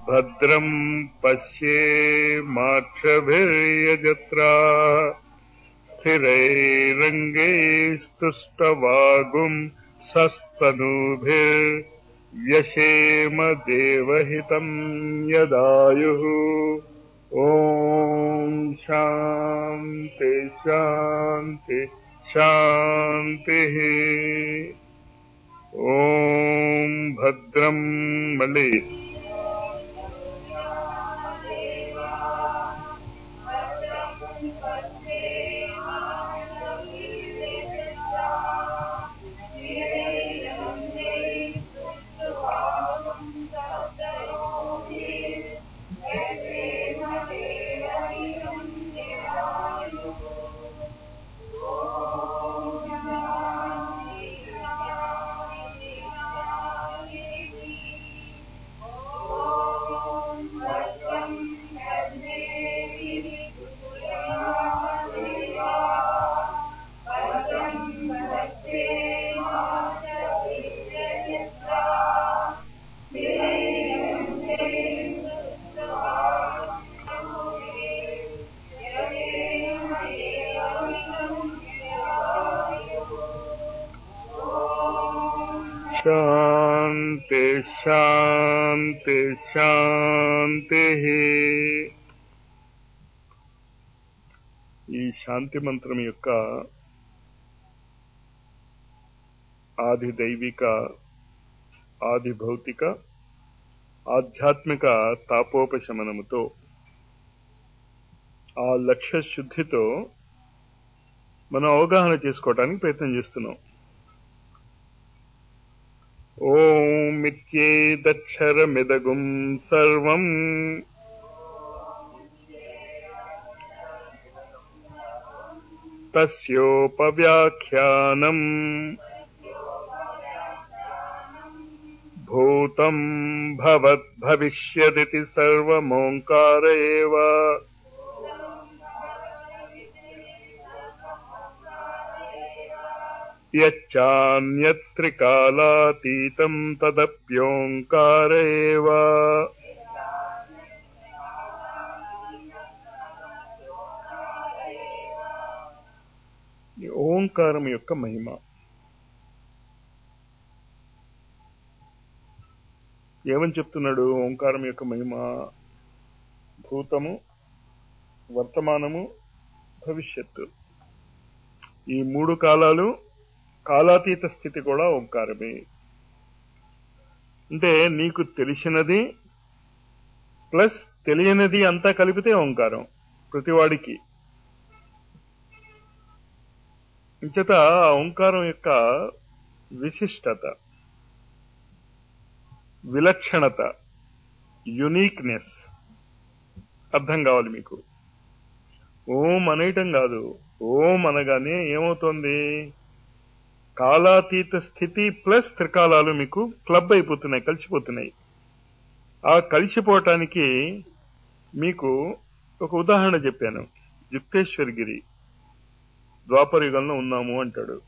భద్రం పశ్యే మాక్షభిర్యజత్రా స్థిరైరంగైస్తుష్టవాగుం సస్తనూభిర్వ్యశేమ దేవహితం యదాయుః ఓం శాంతి శాంతి శాంతి ఓం భద్రం మళ్ళీ శాంతి శాంతి శాంతి ఈ శాంతి మంత్రం యొక్క ఆది దైవిక ఆది భౌతిక ఆధ్యాత్మిక తాపోపశమనముతో ఆ లక్ష్య శుద్ధితో మనం అవగాహన చేసుకోవడానికి ప్రయత్నం చేస్తున్నాం ఓమిత్యేదక్షరమిదగుం సర్వం తస్యోపవ్యాఖ్యానం భూతం భవద్భవిష్యదితి సర్వమోంకార ఏవ యచ్చాన్యత్రికాలాతీతం తదప్యోంకార ఏవ ఈ ఓంకారం యొక్క మహిమ ఏమని చెప్తున్నాడు ఓంకారం యొక్క మహిమ భూతము వర్తమానము భవిష్యత్తు ఈ మూడు కాలాలు కాలాతీత స్థితి కూడా ఓంకారమే అంటే నీకు తెలిసినది ప్లస్ తెలియనిది అంతా కలిపితే ఓంకారం ప్రతివాడికి ఇంచేత ఆ ఓంకారం యొక్క విశిష్టత విలక్షణత యునీక్నెస్ అర్థం కావాలి మీకు ఓం అనేయటం కాదు ఓం అనగానే ఏమవుతోంది కాలాతీత స్థితి ప్లస్ త్రికాలాలు మీకు క్లబ్ అయిపోతున్నాయి కలిసిపోతున్నాయి ఆ కలిసిపోవటానికి మీకు ఒక ఉదాహరణ చెప్పాను యుక్తేశ్వరగిరి ద్వాపర యుగంలో ఉన్నాము అంటాడు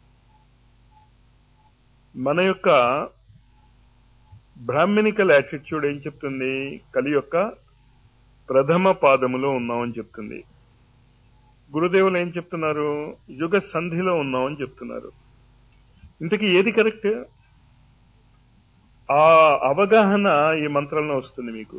మన యొక్క బ్రాహ్మణికల్ యాటిట్యూడ్ ఏం చెప్తుంది కలి యొక్క ప్రథమ పాదములో ఉన్నామని చెప్తుంది గురుదేవులు ఏం చెప్తున్నారు యుగ సంధిలో ఉన్నామని చెప్తున్నారు ఇంతకీ ఏది కరెక్ట్ ఆ అవగాహన ఈ మంత్రంలో వస్తుంది మీకు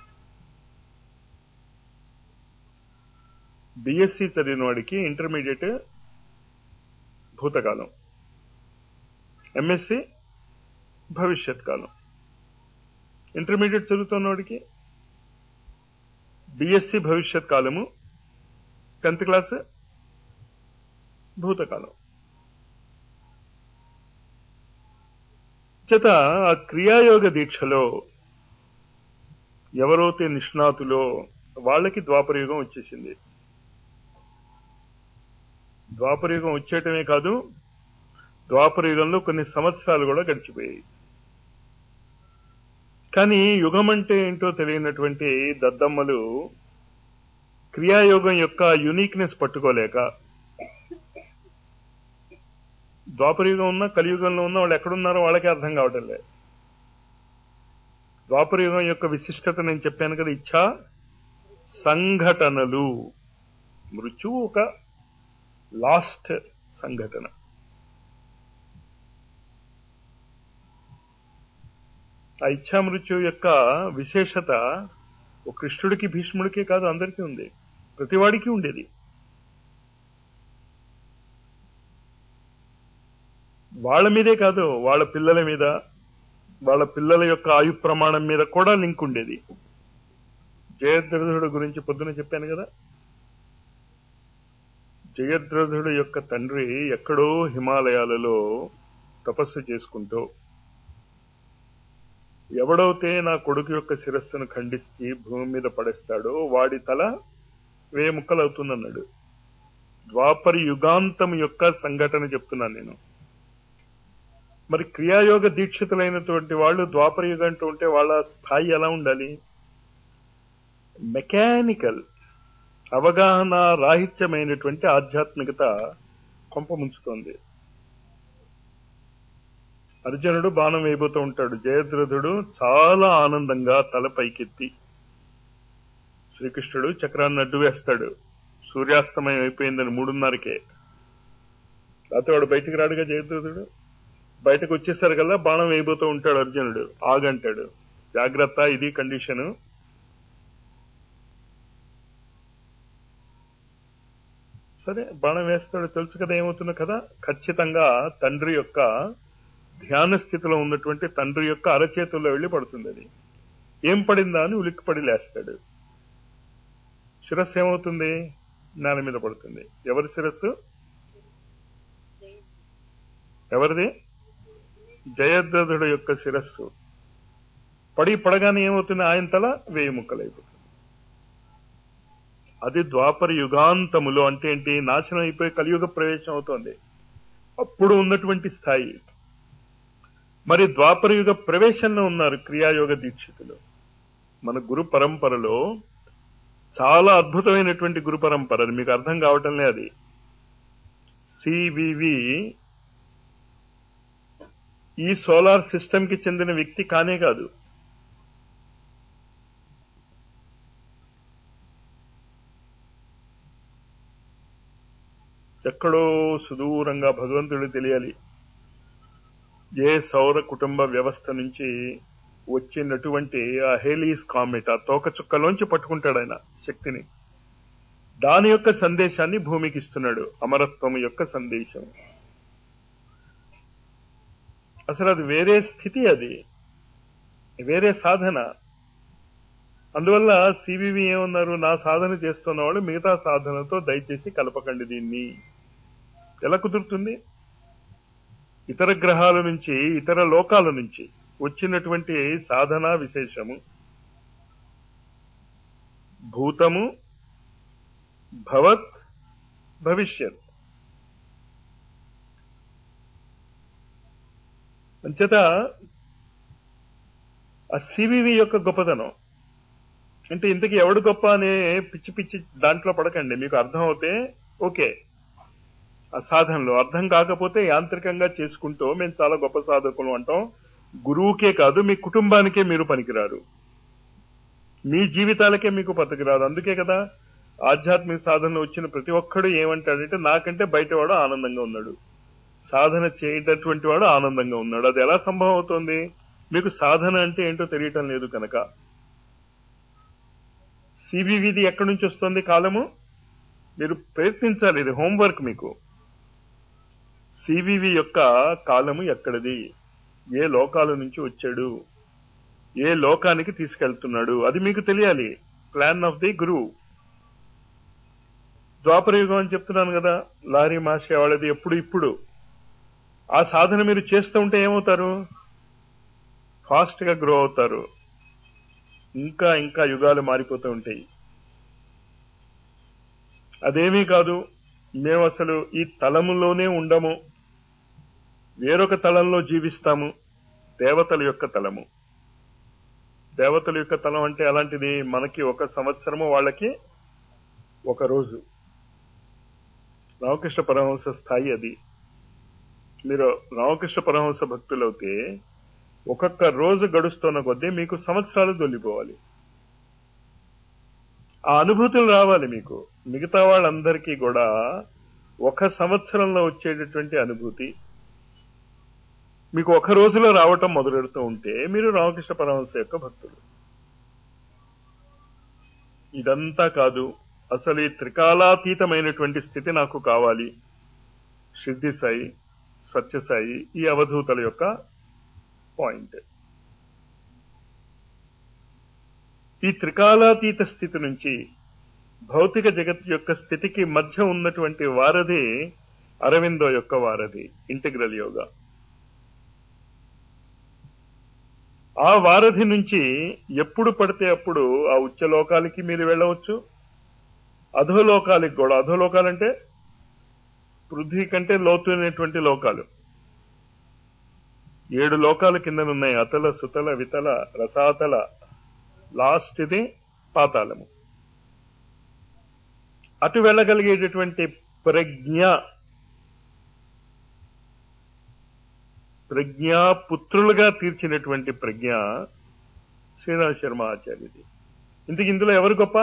బిఎస్సి చదివిన వాడికి ఇంటర్మీడియట్ భూతకాలం ఎంఎస్సి భవిష్యత్ కాలం ఇంటర్మీడియట్ చదువుతున్నవాడికి బిఎస్సి భవిష్యత్ కాలము టెన్త్ క్లాస్ భూతకాలం చేత ఆ క్రియాయోగ దీక్షలో ఎవరైతే నిష్ణాతులో వాళ్ళకి ద్వాపరయుగం వచ్చేసింది ద్వాపరయుగం వచ్చేయటమే కాదు ద్వాపరయుగంలో కొన్ని సంవత్సరాలు కూడా గడిచిపోయాయి కానీ యుగం అంటే ఏంటో తెలియనటువంటి దద్దమ్మలు క్రియాయోగం యొక్క యునీక్నెస్ పట్టుకోలేక ద్వాపరయుగం ఉన్నా కలియుగంలో ఉన్నా వాళ్ళు ఎక్కడున్నారో వాళ్ళకే అర్థం కావటం లేదు ద్వాపర యుగం యొక్క విశిష్టత నేను చెప్పాను కదా ఇచ్చా సంఘటనలు మృత్యువు ఒక లాస్ట్ సంఘటన ఆ ఇచ్చా మృత్యువు యొక్క విశేషత ఒక కృష్ణుడికి భీష్ముడికి కాదు అందరికీ ఉంది ప్రతివాడికి ఉండేది వాళ్ళ మీదే కాదు వాళ్ళ పిల్లల మీద వాళ్ళ పిల్లల యొక్క ఆయు ప్రమాణం మీద కూడా లింక్ ఉండేది జయద్రథుడు గురించి పొద్దున చెప్పాను కదా జయద్రథుడు యొక్క తండ్రి ఎక్కడో హిమాలయాలలో తపస్సు చేసుకుంటూ ఎవడైతే నా కొడుకు యొక్క శిరస్సును ఖండిస్తే భూమి మీద పడేస్తాడో వాడి తల వేయి ముక్కలు అవుతుందన్నాడు ద్వాపర యుగాంతం యొక్క సంఘటన చెప్తున్నాను నేను మరి క్రియాయోగ దీక్షితులైనటువంటి వాళ్ళు ద్వాపర యుగం అంటూ ఉంటే వాళ్ళ స్థాయి ఎలా ఉండాలి మెకానికల్ అవగాహన రాహిత్యమైనటువంటి ఆధ్యాత్మికత కొంప ముంచుతోంది అర్జునుడు బాణం వేయబోతూ ఉంటాడు జయద్రథుడు చాలా ఆనందంగా తల పైకెత్తి శ్రీకృష్ణుడు చక్రాన్ని అడ్డు వేస్తాడు సూర్యాస్తమయం అయిపోయిందని మూడున్నరకే లేకపోతే వాడు బయటికి రాడుగా జయద్రథుడు బయటకు వచ్చేసరికల్లా బాణం వేయబోతూ ఉంటాడు అర్జునుడు ఆగంటాడు జాగ్రత్త ఇది కండిషను సరే బాణం వేస్తాడు తెలుసు కదా ఏమవుతుందో కదా ఖచ్చితంగా తండ్రి యొక్క ధ్యాన స్థితిలో ఉన్నటువంటి తండ్రి యొక్క అరచేతుల్లో వెళ్లి పడుతుంది అది ఏం పడిందా అని ఉలిక్కిపడి లేస్తాడు శిరస్సు ఏమవుతుంది నేల మీద పడుతుంది ఎవరి శిరస్సు ఎవరిది జయద్రథుడు యొక్క శిరస్సు పడి పడగానే ఏమవుతుంది ఆయన తల వేయి ముక్కలైపోతుంది అది ద్వాపర యుగాంతములో అంటే ఏంటి నాశనం అయిపోయి కలియుగ ప్రవేశం అవుతోంది అప్పుడు ఉన్నటువంటి స్థాయి మరి ద్వాపర యుగ ప్రవేశంలో ఉన్నారు క్రియాయోగ దీక్షితులు మన గురు పరంపరలో చాలా అద్భుతమైనటువంటి గురు పరంపర అది మీకు అర్థం కావటంలే అది సివివి ఈ సోలార్ సిస్టమ్ కి చెందిన వ్యక్తి కానే కాదు ఎక్కడో సుదూరంగా భగవంతుడు తెలియాలి ఏ సౌర కుటుంబ వ్యవస్థ నుంచి వచ్చినటువంటి ఆ హేలీస్ కామెట్ ఆ తోక చుక్కలోంచి పట్టుకుంటాడు ఆయన శక్తిని దాని యొక్క సందేశాన్ని భూమికి ఇస్తున్నాడు అమరత్వం యొక్క సందేశం అసలు అది వేరే స్థితి అది వేరే సాధన అందువల్ల సివివి ఏమన్నారు నా సాధన చేస్తున్న వాళ్ళు మిగతా సాధనతో దయచేసి కలపకండి దీన్ని ఎలా కుదురుతుంది ఇతర గ్రహాల నుంచి ఇతర లోకాల నుంచి వచ్చినటువంటి సాధన విశేషము భూతము భవత్ భవిష్యత్ అంచేత ఆ సివివి యొక్క గొప్పతనం అంటే ఇంతకీ ఎవడు గొప్ప అనే పిచ్చి పిచ్చి దాంట్లో పడకండి మీకు అర్థం అవుతే ఓకే ఆ సాధనలో అర్థం కాకపోతే యాంత్రికంగా చేసుకుంటూ మేము చాలా గొప్ప సాధకులు అంటాం గురువుకే కాదు మీ కుటుంబానికే మీరు పనికిరారు మీ జీవితాలకే మీకు పనికిరాదు అందుకే కదా ఆధ్యాత్మిక సాధనలో వచ్చిన ప్రతి ఒక్కడు ఏమంటాడంటే నాకంటే బయటవాడు ఆనందంగా ఉన్నాడు సాధన చేయటటువంటి వాడు ఆనందంగా ఉన్నాడు అది ఎలా సంభవం అవుతుంది మీకు సాధన అంటే ఏంటో తెలియటం లేదు కనుక సిబివిది ఎక్కడి నుంచి వస్తుంది కాలము మీరు ప్రయత్నించాలి ఇది హోంవర్క్ మీకు సివివి యొక్క కాలము ఎక్కడిది ఏ లోకాల నుంచి వచ్చాడు ఏ లోకానికి తీసుకెళ్తున్నాడు అది మీకు తెలియాలి ప్లాన్ ఆఫ్ ది గురువు ద్వాపరయుగం అని చెప్తున్నాను కదా లారీ మాష వాళ్ళది ఎప్పుడు ఇప్పుడు ఆ సాధన మీరు చేస్తూ ఉంటే ఏమవుతారు ఫాస్ట్ గా గ్రో అవుతారు ఇంకా ఇంకా యుగాలు మారిపోతూ ఉంటాయి అదేమీ కాదు మేము అసలు ఈ తలములోనే ఉండము వేరొక తలంలో జీవిస్తాము దేవతల యొక్క తలము దేవతల యొక్క తలం అంటే అలాంటిది మనకి ఒక సంవత్సరము వాళ్ళకి ఒక రోజు రామకృష్ణ పరమహంస స్థాయి అది మీరు రామకృష్ణ పరమహంస భక్తులైతే ఒక్కొక్క రోజు గడుస్తున్న కొద్దీ మీకు సంవత్సరాలు దొల్లిపోవాలి ఆ అనుభూతులు రావాలి మీకు మిగతా వాళ్ళందరికీ కూడా ఒక సంవత్సరంలో వచ్చేటటువంటి అనుభూతి మీకు ఒక రోజులో రావటం మొదలెడుతూ ఉంటే మీరు రామకృష్ణ పరమహంస యొక్క భక్తులు ఇదంతా కాదు అసలు ఈ త్రికాలాతీతమైనటువంటి స్థితి నాకు కావాలి సిద్ధి సాయి సత్యసాయి ఈ అవధూతల యొక్క పాయింట్ ఈ త్రికాలాతీత స్థితి నుంచి భౌతిక జగత్ యొక్క స్థితికి మధ్య ఉన్నటువంటి వారధి అరవిందో యొక్క వారధి ఇంటిగ్రల్ యోగా ఆ వారధి నుంచి ఎప్పుడు పడితే అప్పుడు ఆ ఉచ్చలోకాలకి మీరు వెళ్ళవచ్చు అధోలోకాలకి కూడా అధోలోకాలంటే పృథ్వీ కంటే లోతునటువంటి లోకాలు ఏడు లోకాల కిందనున్నాయి అతల సుతల వితల రసాతల లాస్ట్ ఇది పాతాళము అటు వెళ్ళగలిగేటటువంటి ప్రజ్ఞ ప్రజ్ఞా పుత్రులుగా తీర్చినటువంటి ప్రజ్ఞ శ్రీరామ్ శర్మ ఆచార్యది ఇంతకు ఇందులో ఎవరు గొప్ప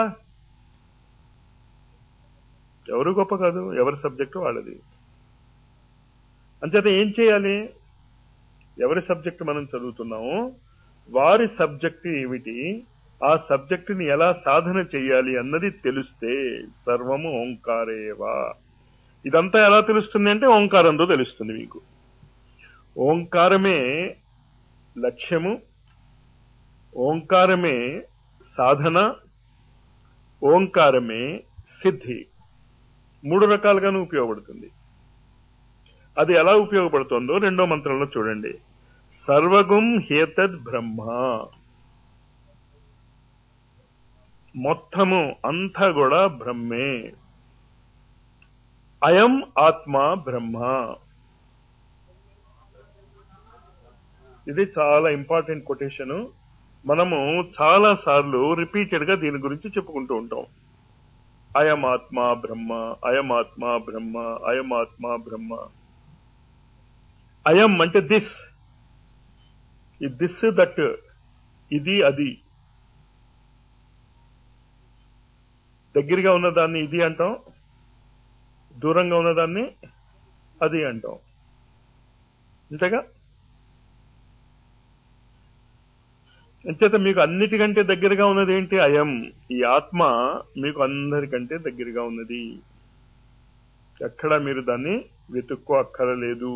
ఎవరు గొప్ప కాదు ఎవరి సబ్జెక్టు వాళ్ళది అంచేత ఏం చేయాలి ఎవరి సబ్జెక్టు మనం చదువుతున్నామో వారి సబ్జెక్టు ఏమిటి ఆ సబ్జెక్టుని ఎలా సాధన చేయాలి అన్నది తెలిస్తే సర్వము ఓంకారేవా ఇదంతా ఎలా తెలుస్తుంది అంటే ఓంకారంతో తెలుస్తుంది మీకు ఓంకారమే లక్ష్యము ఓంకారమే సాధన ఓంకారమే సిద్ధి మూడు రకాలుగాను ఉపయోగపడుతుంది అది ఎలా ఉపయోగపడుతుందో రెండో మంత్రంలో చూడండి సర్వగుం హేతద్ బ్రహ్మ మొత్తము అంతా కూడా బ్రహ్మే అయం ఆత్మ బ్రహ్మ ఇది చాలా ఇంపార్టెంట్ కొటేషన్ మనము చాలా సార్లు రిపీటెడ్ గా దీని గురించి చెప్పుకుంటూ ఉంటాం అయం ఆత్మ బ్రహ్మ అయం ఆత్మ బ్రహ్మ అయం ఆత్మ బ్రహ్మ అయం అంటే దిస్ ఈ దిస్ దట్ ఇది అది దగ్గరగా ఉన్నదాన్ని ఇది అంటాం దూరంగా ఉన్నదాన్ని అది అంటాం అంతేగా అంచేత మీకు అన్నిటికంటే దగ్గరగా ఉన్నది ఏంటి అయం ఈ ఆత్మ మీకు అందరికంటే దగ్గరగా ఉన్నది ఎక్కడ మీరు దాన్ని వెతుక్కో అక్కరలేదు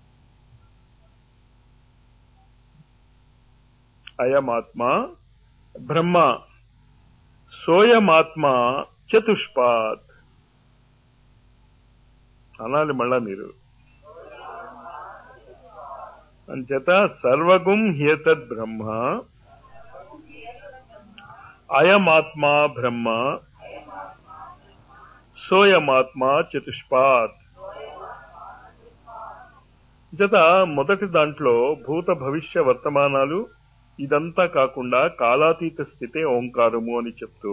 అయమాత్మ బ్రహ్మ సోయమాత్మ చతుష్పాత్ అనాలి మళ్ళా మీరు అంచేత సర్వగుం హ్యేతద్ బ్రహ్మ అయమాత్మా బ్రహ్మ సోయమాత్మ చతుష్పాత్ జత మొదటి దాంట్లో భూత భవిష్య వర్తమానాలు ఇదంతా కాకుండా కాలాతీత స్థితే ఓంకారము అని చెప్తూ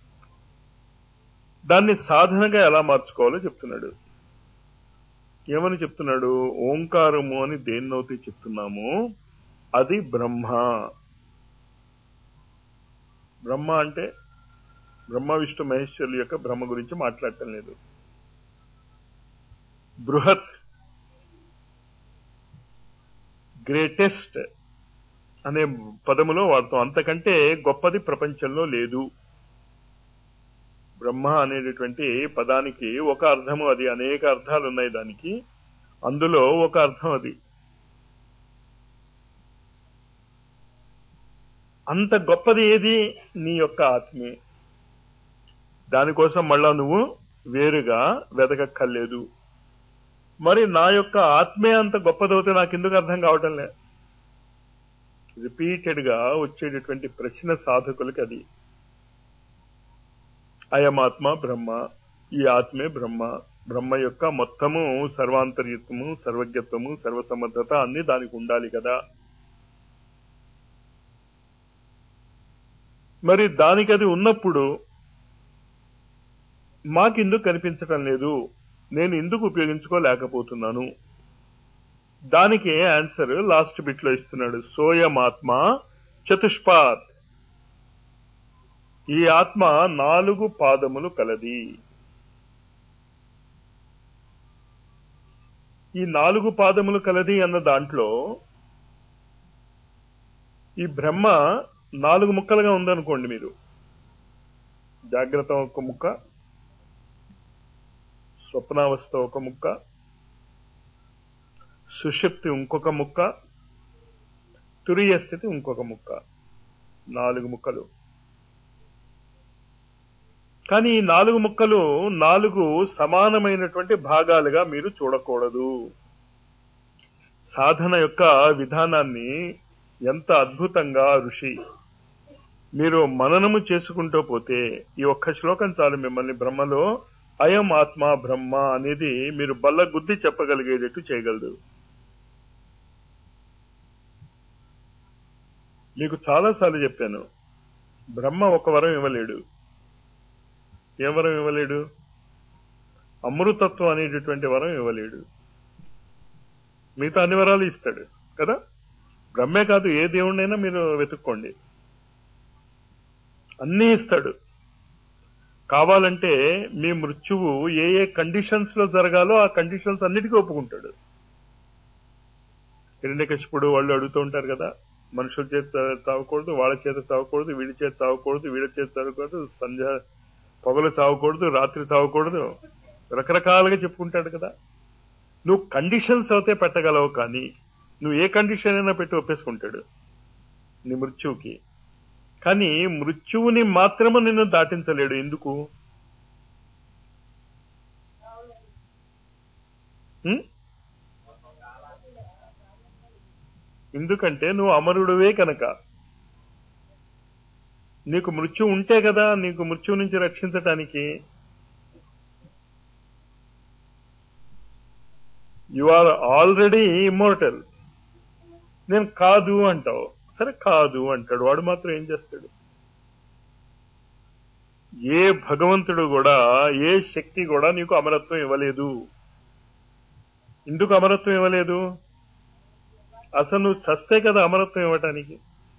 దాన్ని సాధనగా ఎలా మార్చుకోవాలో చెప్తున్నాడు ఏమని చెప్తున్నాడు ఓంకారము అని దేన్నైతే చెప్తున్నాము అది బ్రహ్మ బ్రహ్మ అంటే బ్రహ్మ విష్ణు మహేశ్వరుల యొక్క బ్రహ్మ గురించి మాట్లాడటం లేదు బృహత్ గ్రేటెస్ట్ అనే పదములో వాడతాం అంతకంటే గొప్పది ప్రపంచంలో లేదు బ్రహ్మ అనేటటువంటి పదానికి ఒక అర్థము అది అనేక అర్థాలు ఉన్నాయి దానికి అందులో ఒక అర్థం అది అంత గొప్పది ఏది నీ యొక్క ఆత్మే దానికోసం మళ్ళా నువ్వు వేరుగా వెతకక్కర్లేదు మరి నా యొక్క ఆత్మే అంత గొప్పదవుతే నాకు ఎందుకు అర్థం కావటం లే రిపీటెడ్ గా వచ్చేటటువంటి ప్రశ్న సాధకులకి అది అయమాత్మ బ్రహ్మ ఈ ఆత్మే బ్రహ్మ బ్రహ్మ యొక్క మొత్తము సర్వాంతర్యత్వము సర్వజ్ఞత్వము సర్వసమర్థత అన్ని దానికి ఉండాలి కదా మరి దానికి అది ఉన్నప్పుడు మాకెందుకు కనిపించటం లేదు నేను ఎందుకు ఉపయోగించుకోలేకపోతున్నాను దానికి ఆన్సర్ లాస్ట్ బిట్ లో ఇస్తున్నాడు సోయమాత్మ చతుష్పాత్ ఈ ఆత్మ నాలుగు పాదములు కలది ఈ నాలుగు పాదములు కలది అన్న దాంట్లో ఈ బ్రహ్మ నాలుగు ముక్కలుగా ఉందనుకోండి మీరు జాగ్రత్త ఒక ముక్క స్వప్నావస్థ ఒక ముక్క సుషుప్తి ఇంకొక ముక్క తురియ స్థితి ఇంకొక ముక్క నాలుగు ముక్కలు కానీ ఈ నాలుగు ముక్కలు నాలుగు సమానమైనటువంటి భాగాలుగా మీరు చూడకూడదు సాధన యొక్క విధానాన్ని ఎంత అద్భుతంగా ఋషి మీరు మననము చేసుకుంటూ పోతే ఈ ఒక్క శ్లోకం చాలు మిమ్మల్ని బ్రహ్మలో అయం ఆత్మ బ్రహ్మ అనేది మీరు బల్ల గుద్ది చెప్పగలిగేటట్టు చేయగలదు మీకు చాలాసార్లు చెప్పాను బ్రహ్మ ఒక వరం ఇవ్వలేడు ఏ వరం ఇవ్వలేడు అమృతత్వం అనేటటువంటి వరం ఇవ్వలేడు మిగతా అన్ని వరాలు ఇస్తాడు కదా బ్రహ్మే కాదు ఏ దేవుడినైనా మీరు వెతుక్కోండి అన్నీ ఇస్తాడు కావాలంటే మీ మృత్యువు ఏ ఏ కండిషన్స్ లో జరగాలో ఆ కండిషన్స్ అన్నిటికీ ఒప్పుకుంటాడు హిరణ్యకశిపుడు వాళ్ళు అడుగుతూ ఉంటారు కదా మనుషుల చేత చావకూడదు వాళ్ళ చేత చావకూడదు వీడి చేత చావకూడదు వీడి చేత చావకూడదు సంధ్య పొగలు చావకూడదు రాత్రి చావకూడదు రకరకాలుగా చెప్పుకుంటాడు కదా నువ్వు కండిషన్స్ అయితే పెట్టగలవు కానీ నువ్వు ఏ కండిషన్ అయినా పెట్టి ఒప్పేసుకుంటాడు నీ మృత్యువుకి కానీ మృత్యువుని మాత్రము నిన్ను దాటించలేడు ఎందుకు ఉం? ఎందుకంటే నువ్వు అమరుడువే కనుక నీకు మృత్యు ఉంటే కదా నీకు మృత్యు నుంచి రక్షించటానికి యు ఆర్ ఆల్రెడీ ఇమ్మోర్టల్ నేను కాదు అంటావు సరే కాదు అంటాడు వాడు మాత్రం ఏం చేస్తాడు ఏ భగవంతుడు కూడా ఏ శక్తి కూడా నీకు అమరత్వం ఇవ్వలేదు ఎందుకు అమరత్వం ఇవ్వలేదు అసలు నువ్వు చస్తే కదా అమరత్వం ఇవ్వటానికి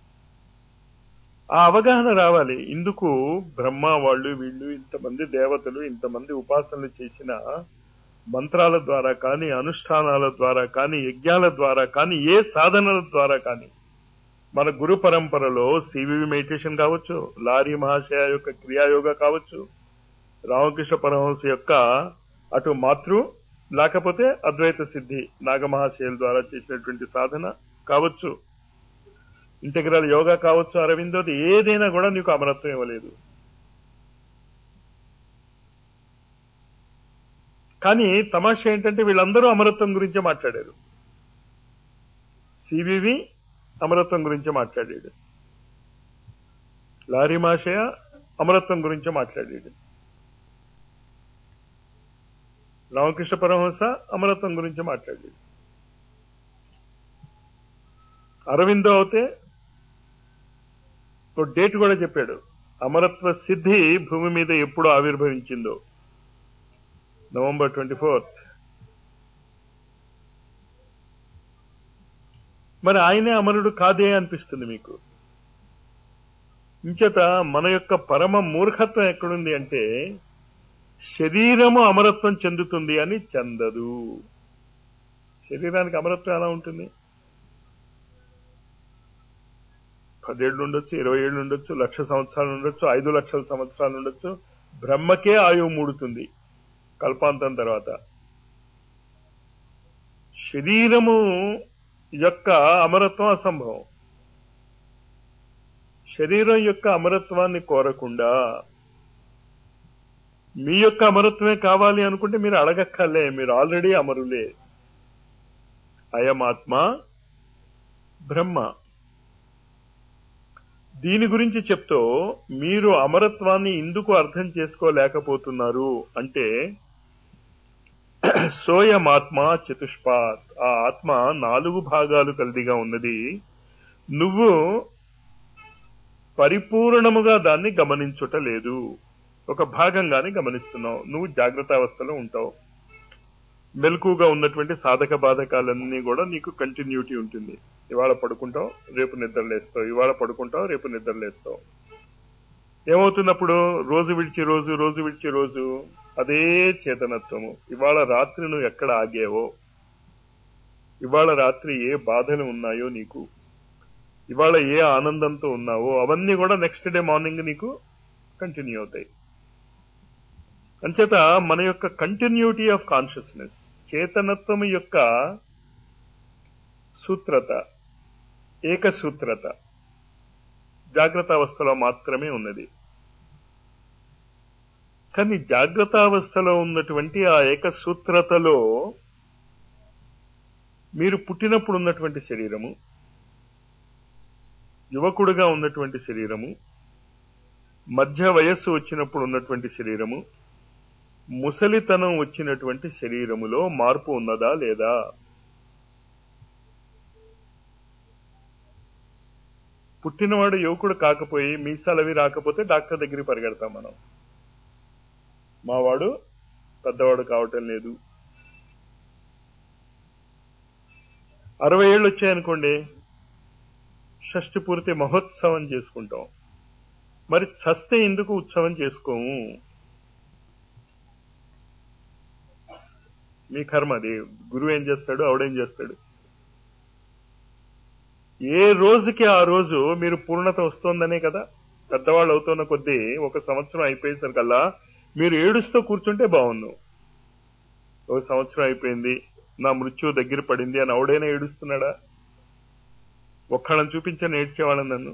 ఆ అవగాహన రావాలి ఇందుకు బ్రహ్మ వాళ్ళు వీళ్ళు ఇంతమంది దేవతలు ఇంతమంది ఉపాసనలు చేసిన మంత్రాల ద్వారా కానీ అనుష్ఠానాల ద్వారా కానీ యజ్ఞాల ద్వారా కానీ ఏ సాధనల ద్వారా కానీ మన గురు పరంపరలో సివివి మెడిటేషన్ కావచ్చు లారీ మహాశయ యొక్క క్రియాయోగ కావచ్చు రామకృష్ణ పరమహంస యొక్క అటు మాతృ లేకపోతే అద్వైత సిద్ధి నాగమహాశయుల ద్వారా చేసినటువంటి సాధన కావచ్చు ఇంటగ్రల్ యోగా కావచ్చు అరవిందోది ఏదైనా కూడా నీకు అమరత్వం ఇవ్వలేదు కానీ తమాషా ఏంటంటే వీళ్ళందరూ అమరత్వం గురించే మాట్లాడారు సివివి అమరత్వం గురించే మాట్లాడాడు లారీ మాషయ అమరత్వం గురించే మాట్లాడాడు రామకృష్ణ పరమహంస అమరత్వం గురించి మాట్లాడాడు అరవిందో అయితే ఓ డేట్ కూడా చెప్పాడు అమరత్వ సిద్ధి భూమి మీద ఎప్పుడు ఆవిర్భవించిందో నవంబర్ ట్వంటీ ఫోర్త్ మరి ఆయనే అమరుడు కాదే అనిపిస్తుంది మీకు ఇంచేత మన యొక్క పరమ మూర్ఖత్వం ఎక్కడుంది అంటే శరీరము అమరత్వం చెందుతుంది అని చెందదు శరీరానికి అమరత్వం ఎలా ఉంటుంది పదేళ్ళు ఉండొచ్చు ఇరవై ఏళ్ళు ఉండొచ్చు లక్ష సంవత్సరాలు ఉండొచ్చు ఐదు లక్షల సంవత్సరాలు ఉండొచ్చు బ్రహ్మకే ఆయువు మూడుతుంది కల్పాంతం తర్వాత శరీరము యొక్క అమరత్వం అసంభవం శరీరం యొక్క అమరత్వాన్ని కోరకుండా మీ యొక్క అమరత్వమే కావాలి అనుకుంటే మీరు అడగక్కర్లే మీరు ఆల్రెడీ అమరులే అయమాత్మ బ్రహ్మ దీని గురించి చెప్తూ మీరు అమరత్వాన్ని ఎందుకు అర్థం చేసుకోలేకపోతున్నారు అంటే సోయమాత్మ చతుష్పాత్ ఆ ఆత్మ నాలుగు భాగాలు కలిదిగా ఉన్నది నువ్వు పరిపూర్ణముగా దాన్ని గమనించుట లేదు ఒక భాగంగానే గమనిస్తున్నావు నువ్వు జాగ్రత్త అవస్థలో ఉంటావు మెలకుగా ఉన్నటువంటి సాధక బాధకాలన్నీ కూడా నీకు కంటిన్యూటీ ఉంటుంది ఇవాళ పడుకుంటావు రేపు నిద్రలేస్తావు ఇవాళ పడుకుంటావు రేపు నిద్రలేస్తావు ఏమవుతున్నప్పుడు రోజు విడిచి రోజు రోజు విడిచి రోజు అదే చేతనత్వము ఇవాళ రాత్రి నువ్వు ఎక్కడ ఆగావో ఇవాళ రాత్రి ఏ బాధలు ఉన్నాయో నీకు ఇవాళ ఏ ఆనందంతో ఉన్నావో అవన్నీ కూడా నెక్స్ట్ డే మార్నింగ్ నీకు కంటిన్యూ అవుతాయి అంచేత మన యొక్క కంటిన్యూటీ ఆఫ్ కాన్షియస్నెస్ చేతనత్వం యొక్క సూత్రత ఏకసూత్రత జాగ్రత్త అవస్థలో మాత్రమే ఉన్నది కానీ జాగ్రత్త అవస్థలో ఉన్నటువంటి ఆ ఏకసూత్రతలో మీరు పుట్టినప్పుడు ఉన్నటువంటి శరీరము యువకుడుగా ఉన్నటువంటి శరీరము మధ్య వయస్సు వచ్చినప్పుడు ఉన్నటువంటి శరీరము ముసలితనం వచ్చినటువంటి శరీరములో మార్పు ఉన్నదా లేదా పుట్టినవాడు యువకుడు కాకపోయి మీసాలవి రాకపోతే డాక్టర్ దగ్గరికి పరిగెడతాం మనం మావాడు పెద్దవాడు కావటం లేదు అరవై ఏళ్ళు వచ్చాయనుకోండి షష్టి పూర్తి మహోత్సవం చేసుకుంటాం మరి చస్తే ఎందుకు ఉత్సవం చేసుకోము మీ కర్మ అది గురువు ఏం చేస్తాడు ఆవిడేం చేస్తాడు ఏ రోజుకి ఆ రోజు మీరు పూర్ణత వస్తోందనే కదా పెద్దవాళ్ళు అవుతున్న కొద్దీ ఒక సంవత్సరం అయిపోయేసరికల్లా మీరు ఏడుస్తూ కూర్చుంటే బాగుండు ఒక సంవత్సరం అయిపోయింది నా మృత్యు దగ్గర పడింది అని ఆవిడైనా ఏడుస్తున్నాడా ఒక్కళ్ళని చూపించని ఏడ్చేవాళ్ళని నన్ను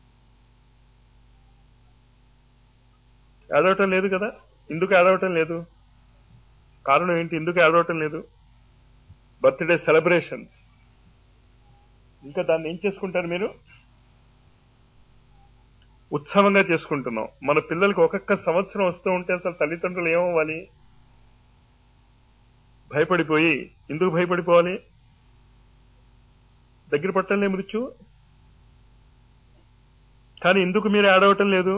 ఏడవటం లేదు కదా ఎందుకు ఏడవటం లేదు కారణం ఏంటి ఎందుకు ఏడవటం లేదు బర్త్డే సెలబ్రేషన్స్ ఇంకా దాన్ని ఏం చేసుకుంటారు మీరు ఉత్సవంగా చేసుకుంటున్నాం మన పిల్లలకి ఒక్కొక్క సంవత్సరం వస్తూ ఉంటే అసలు తల్లిదండ్రులు ఏమవ్వాలి భయపడిపోయి ఎందుకు భయపడిపోవాలి దగ్గర పట్టలే మృత్యు కానీ ఎందుకు మీరు ఏడవటం లేదు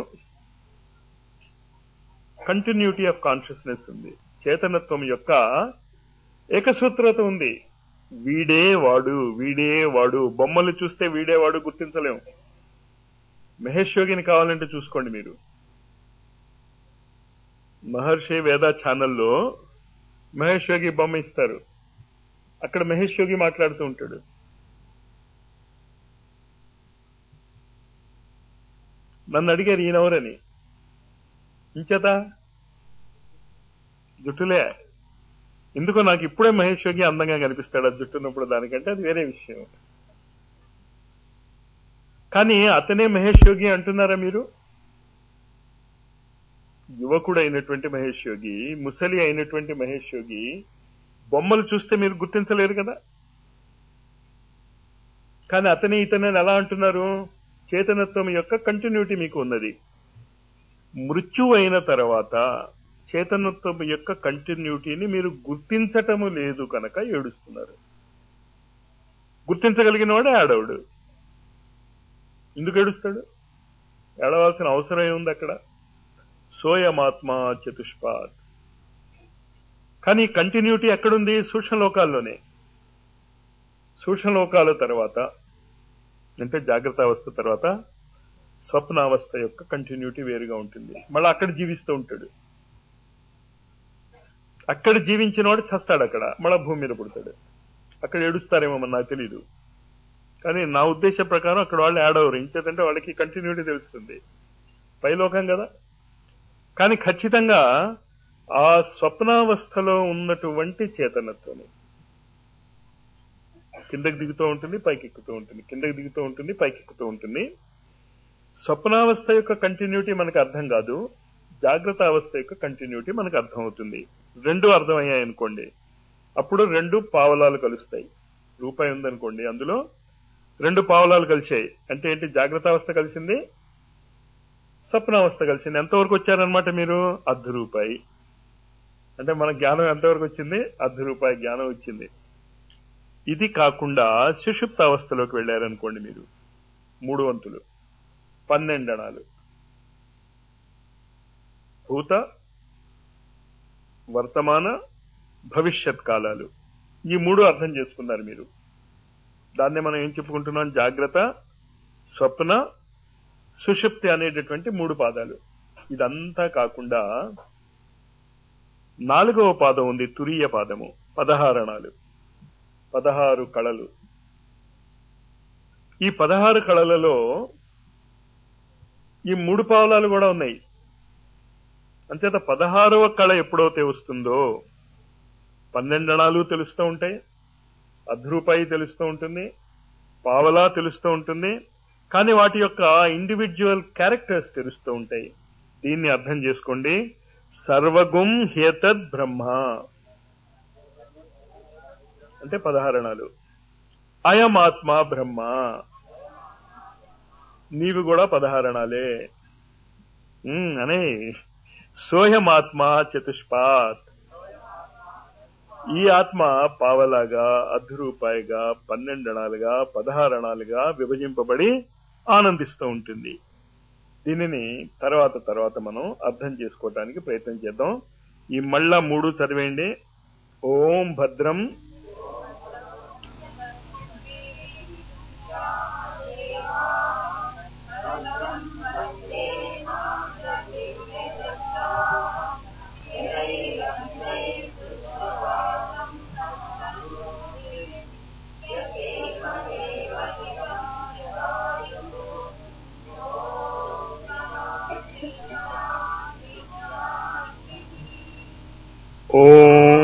కంటిన్యూటీ ఆఫ్ కాన్షియస్నెస్ ఉంది చేతనత్వం యొక్క ఏకసూత్రత ఉంది వీడే వాడు వీడే వాడు బొమ్మలు చూస్తే వీడే వాడు గుర్తించలేం మహేష్ యోగిని కావాలంటే చూసుకోండి మీరు మహర్షి వేద ఛానల్లో మహేష్ యోగి బొమ్మ ఇస్తారు అక్కడ మహేష్ యోగి మాట్లాడుతూ ఉంటాడు నన్ను అడిగారు ఈయనెవరని ఇంచేత జుట్టులే ఎందుకో నాకు ఇప్పుడే మహేష్ యోగి అందంగా కనిపిస్తాడు ఆ జుట్టున్నప్పుడు దానికంటే అది వేరే విషయం కానీ అతనే మహేష్ యోగి అంటున్నారా మీరు యువకుడు అయినటువంటి మహేష్ యోగి ముసలి అయినటువంటి మహేష్ యోగి బొమ్మలు చూస్తే మీరు గుర్తించలేరు కదా కానీ అతని ఇతనని ఎలా అంటున్నారు చేతనత్వం యొక్క కంటిన్యూటీ మీకు ఉన్నది మృత్యు అయిన తర్వాత చేతనత్వం యొక్క కంటిన్యూటీని మీరు గుర్తించటము లేదు కనుక ఏడుస్తున్నారు గుర్తించగలిగిన వాడే ఆడవుడు ఎందుకు ఏడుస్తాడు ఏడవలసిన అవసరం ఏముంది అక్కడ సోయమాత్మ చతుష్పాద్ కానీ కంటిన్యూటీ ఎక్కడుంది సూక్ష్మలోకాల్లోనే సూక్ష్మలోకాల తర్వాత అంటే జాగ్రత్త అవస్థ తర్వాత స్వప్నావస్థ యొక్క కంటిన్యూటీ వేరుగా ఉంటుంది మళ్ళీ అక్కడ జీవిస్తూ ఉంటాడు అక్కడ జీవించిన వాడు చస్తాడు అక్కడ మళ్ళా భూమి మీద పుడతాడు అక్కడ ఏడుస్తారేమో మరి నాకు తెలీదు కానీ నా ఉద్దేశ ప్రకారం అక్కడ వాళ్ళు యాడ్ అవ్వరు ఇంచేతంటే వాళ్ళకి కంటిన్యూటీ తెలుస్తుంది పైలోకం కదా కానీ ఖచ్చితంగా ఆ స్వప్నావస్థలో ఉన్నటువంటి చేతనత్వం కిందకి దిగుతూ ఉంటుంది పైకి ఎక్కుతూ ఉంటుంది కిందకి దిగుతూ ఉంటుంది పైకి ఎక్కుతూ ఉంటుంది స్వప్నావస్థ యొక్క కంటిన్యూటీ మనకు అర్థం కాదు జాగ్రత్త అవస్థ యొక్క కంటిన్యూటీ మనకు అర్థం అవుతుంది రెండు అర్థమయ్యాయి అనుకోండి అప్పుడు రెండు పావలాలు కలుస్తాయి రూపాయి ఉందనుకోండి అందులో రెండు పావలాలు కలిసాయి అంటే ఏంటి జాగ్రత్త అవస్థ కలిసింది స్వప్నావస్థ కలిసింది ఎంతవరకు వచ్చారనమాట మీరు అర్ధ రూపాయి అంటే మన జ్ఞానం ఎంతవరకు వచ్చింది అర్ధ రూపాయి జ్ఞానం వచ్చింది ఇది కాకుండా సుషుప్త అవస్థలోకి వెళ్ళారనుకోండి మీరు మూడు వంతులు పన్నెండణాలు భూత వర్తమాన భవిష్యత్ కాలాలు ఈ మూడు అర్థం చేసుకున్నారు మీరు దాన్నే మనం ఏం చెప్పుకుంటున్నాం జాగ్రత్త స్వప్న సుషుప్తి అనేటటువంటి మూడు పాదాలు ఇదంతా కాకుండా నాలుగవ పాదం ఉంది తురీయ పాదము పదహారణాలు పదహారు కళలు ఈ పదహారు కళలలో ఈ మూడు పావులాలు కూడా ఉన్నాయి అంచేత పదహారవ కళ ఎప్పుడైతే వస్తుందో పన్నెండణాలు తెలుస్తూ ఉంటాయి అర్ధ రూపాయి తెలుస్తూ ఉంటుంది పావలా తెలుస్తూ ఉంటుంది కానీ వాటి యొక్క ఇండివిజువల్ క్యారెక్టర్స్ తెలుస్తూ ఉంటాయి దీన్ని అర్థం చేసుకోండి సర్వగుం హేతద్ బ్రహ్మ అంటే పదహారణాలు అయం ఆత్మ బ్రహ్మ నీవు కూడా పదహారణాలే ఉమ్, అనే సోహమాత్మ చతుష్పాత్ ఈ ఆత్మ పావలాగా అర్ధ రూపాయిగా పన్నెండణాలుగా పదహారణాలుగా విభజింపబడి ఆనందిస్తూ ఉంటుంది దీనిని తర్వాత తర్వాత మనం అర్థం చేసుకోవడానికి ప్రయత్నం చేద్దాం ఈ మళ్ళా మూడు చదివేయండి ఓం భద్రం ఓం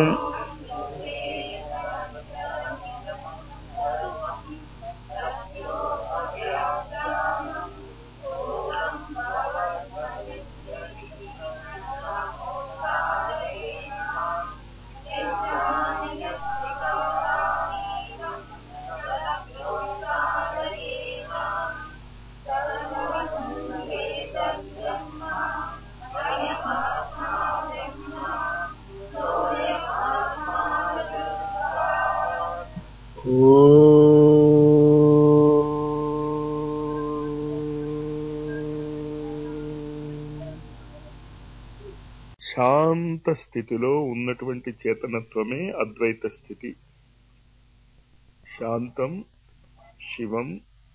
శాంత స్థితిలో ఉన్నటువంటి చేతనత్వమే అద్వైత స్థితి శాంతం శివం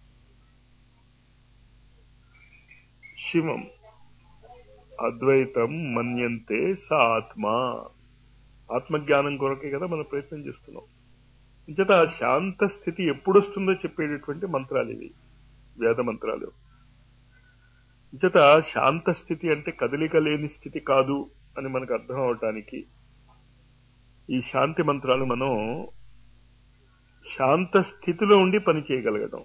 శివం అద్వైతం మన్యంతే స ఆత్మ ఆత్మజ్ఞానం కొరకే కదా మనం ప్రయత్నం చేస్తున్నాం ఇంచేత ఆ శాంత స్థితి ఎప్పుడు వస్తుందో చెప్పేటటువంటి మంత్రాలు ఇవి వేద మంత్రాలు ఇంచేత శాంత స్థితి అంటే కదలిక లేని స్థితి కాదు అని మనకు అర్థం అవటానికి ఈ శాంతి మంత్రాలు మనం శాంత స్థితిలో ఉండి పని చేయగలగడం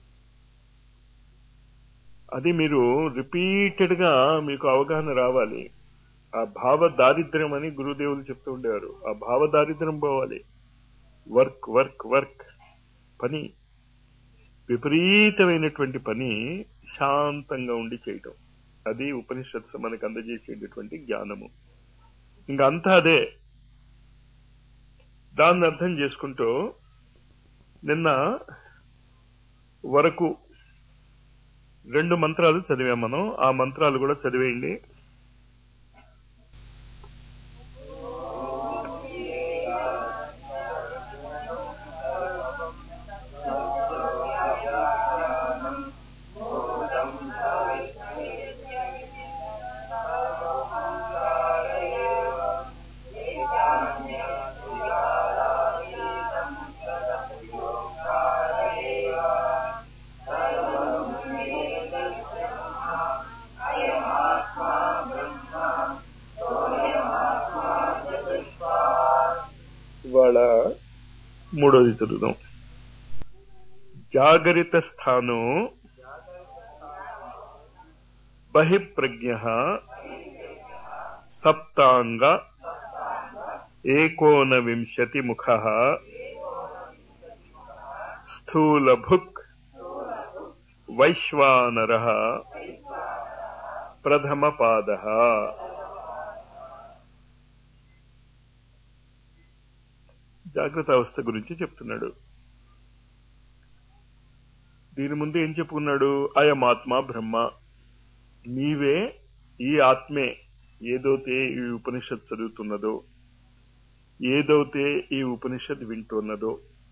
అది మీరు రిపీటెడ్ గా మీకు అవగాహన రావాలి ఆ భావ దారిద్ర్యం అని గురుదేవులు చెప్తూ ఉండేవారు ఆ భావ దారిద్ర్యం పోవాలి వర్క్ వర్క్ వర్క్ పని విపరీతమైనటువంటి పని శాంతంగా ఉండి చేయటం అది ఉపనిషత్సు మనకు అందజేసేటటువంటి జ్ఞానము ఇంకా అంతా అదే దాన్ని అర్థం చేసుకుంటూ నిన్న వరకు రెండు మంత్రాలు చదివాం మనం ఆ మంత్రాలు కూడా చదివేయండి ఇవాళ మూడోది చదువుదాం జాగరిత స్థాను బహిప్రజ్ఞ సప్తాంగ ఏకోనవింశతి ముఖ స్థూలభుక్ వైశ్వానర ప్రథమ పాద జాగ్రత్త అవస్థ గురించి చెప్తున్నాడు దీని ముందు ఏం చెప్పుకున్నాడు అయం ఆత్మ బ్రహ్మ నీవే ఈ ఆత్మే ఏదైతే ఈ ఉపనిషత్ చదువుతున్నదో ఏదైతే ఈ ఉపనిషత్ వింటున్నదో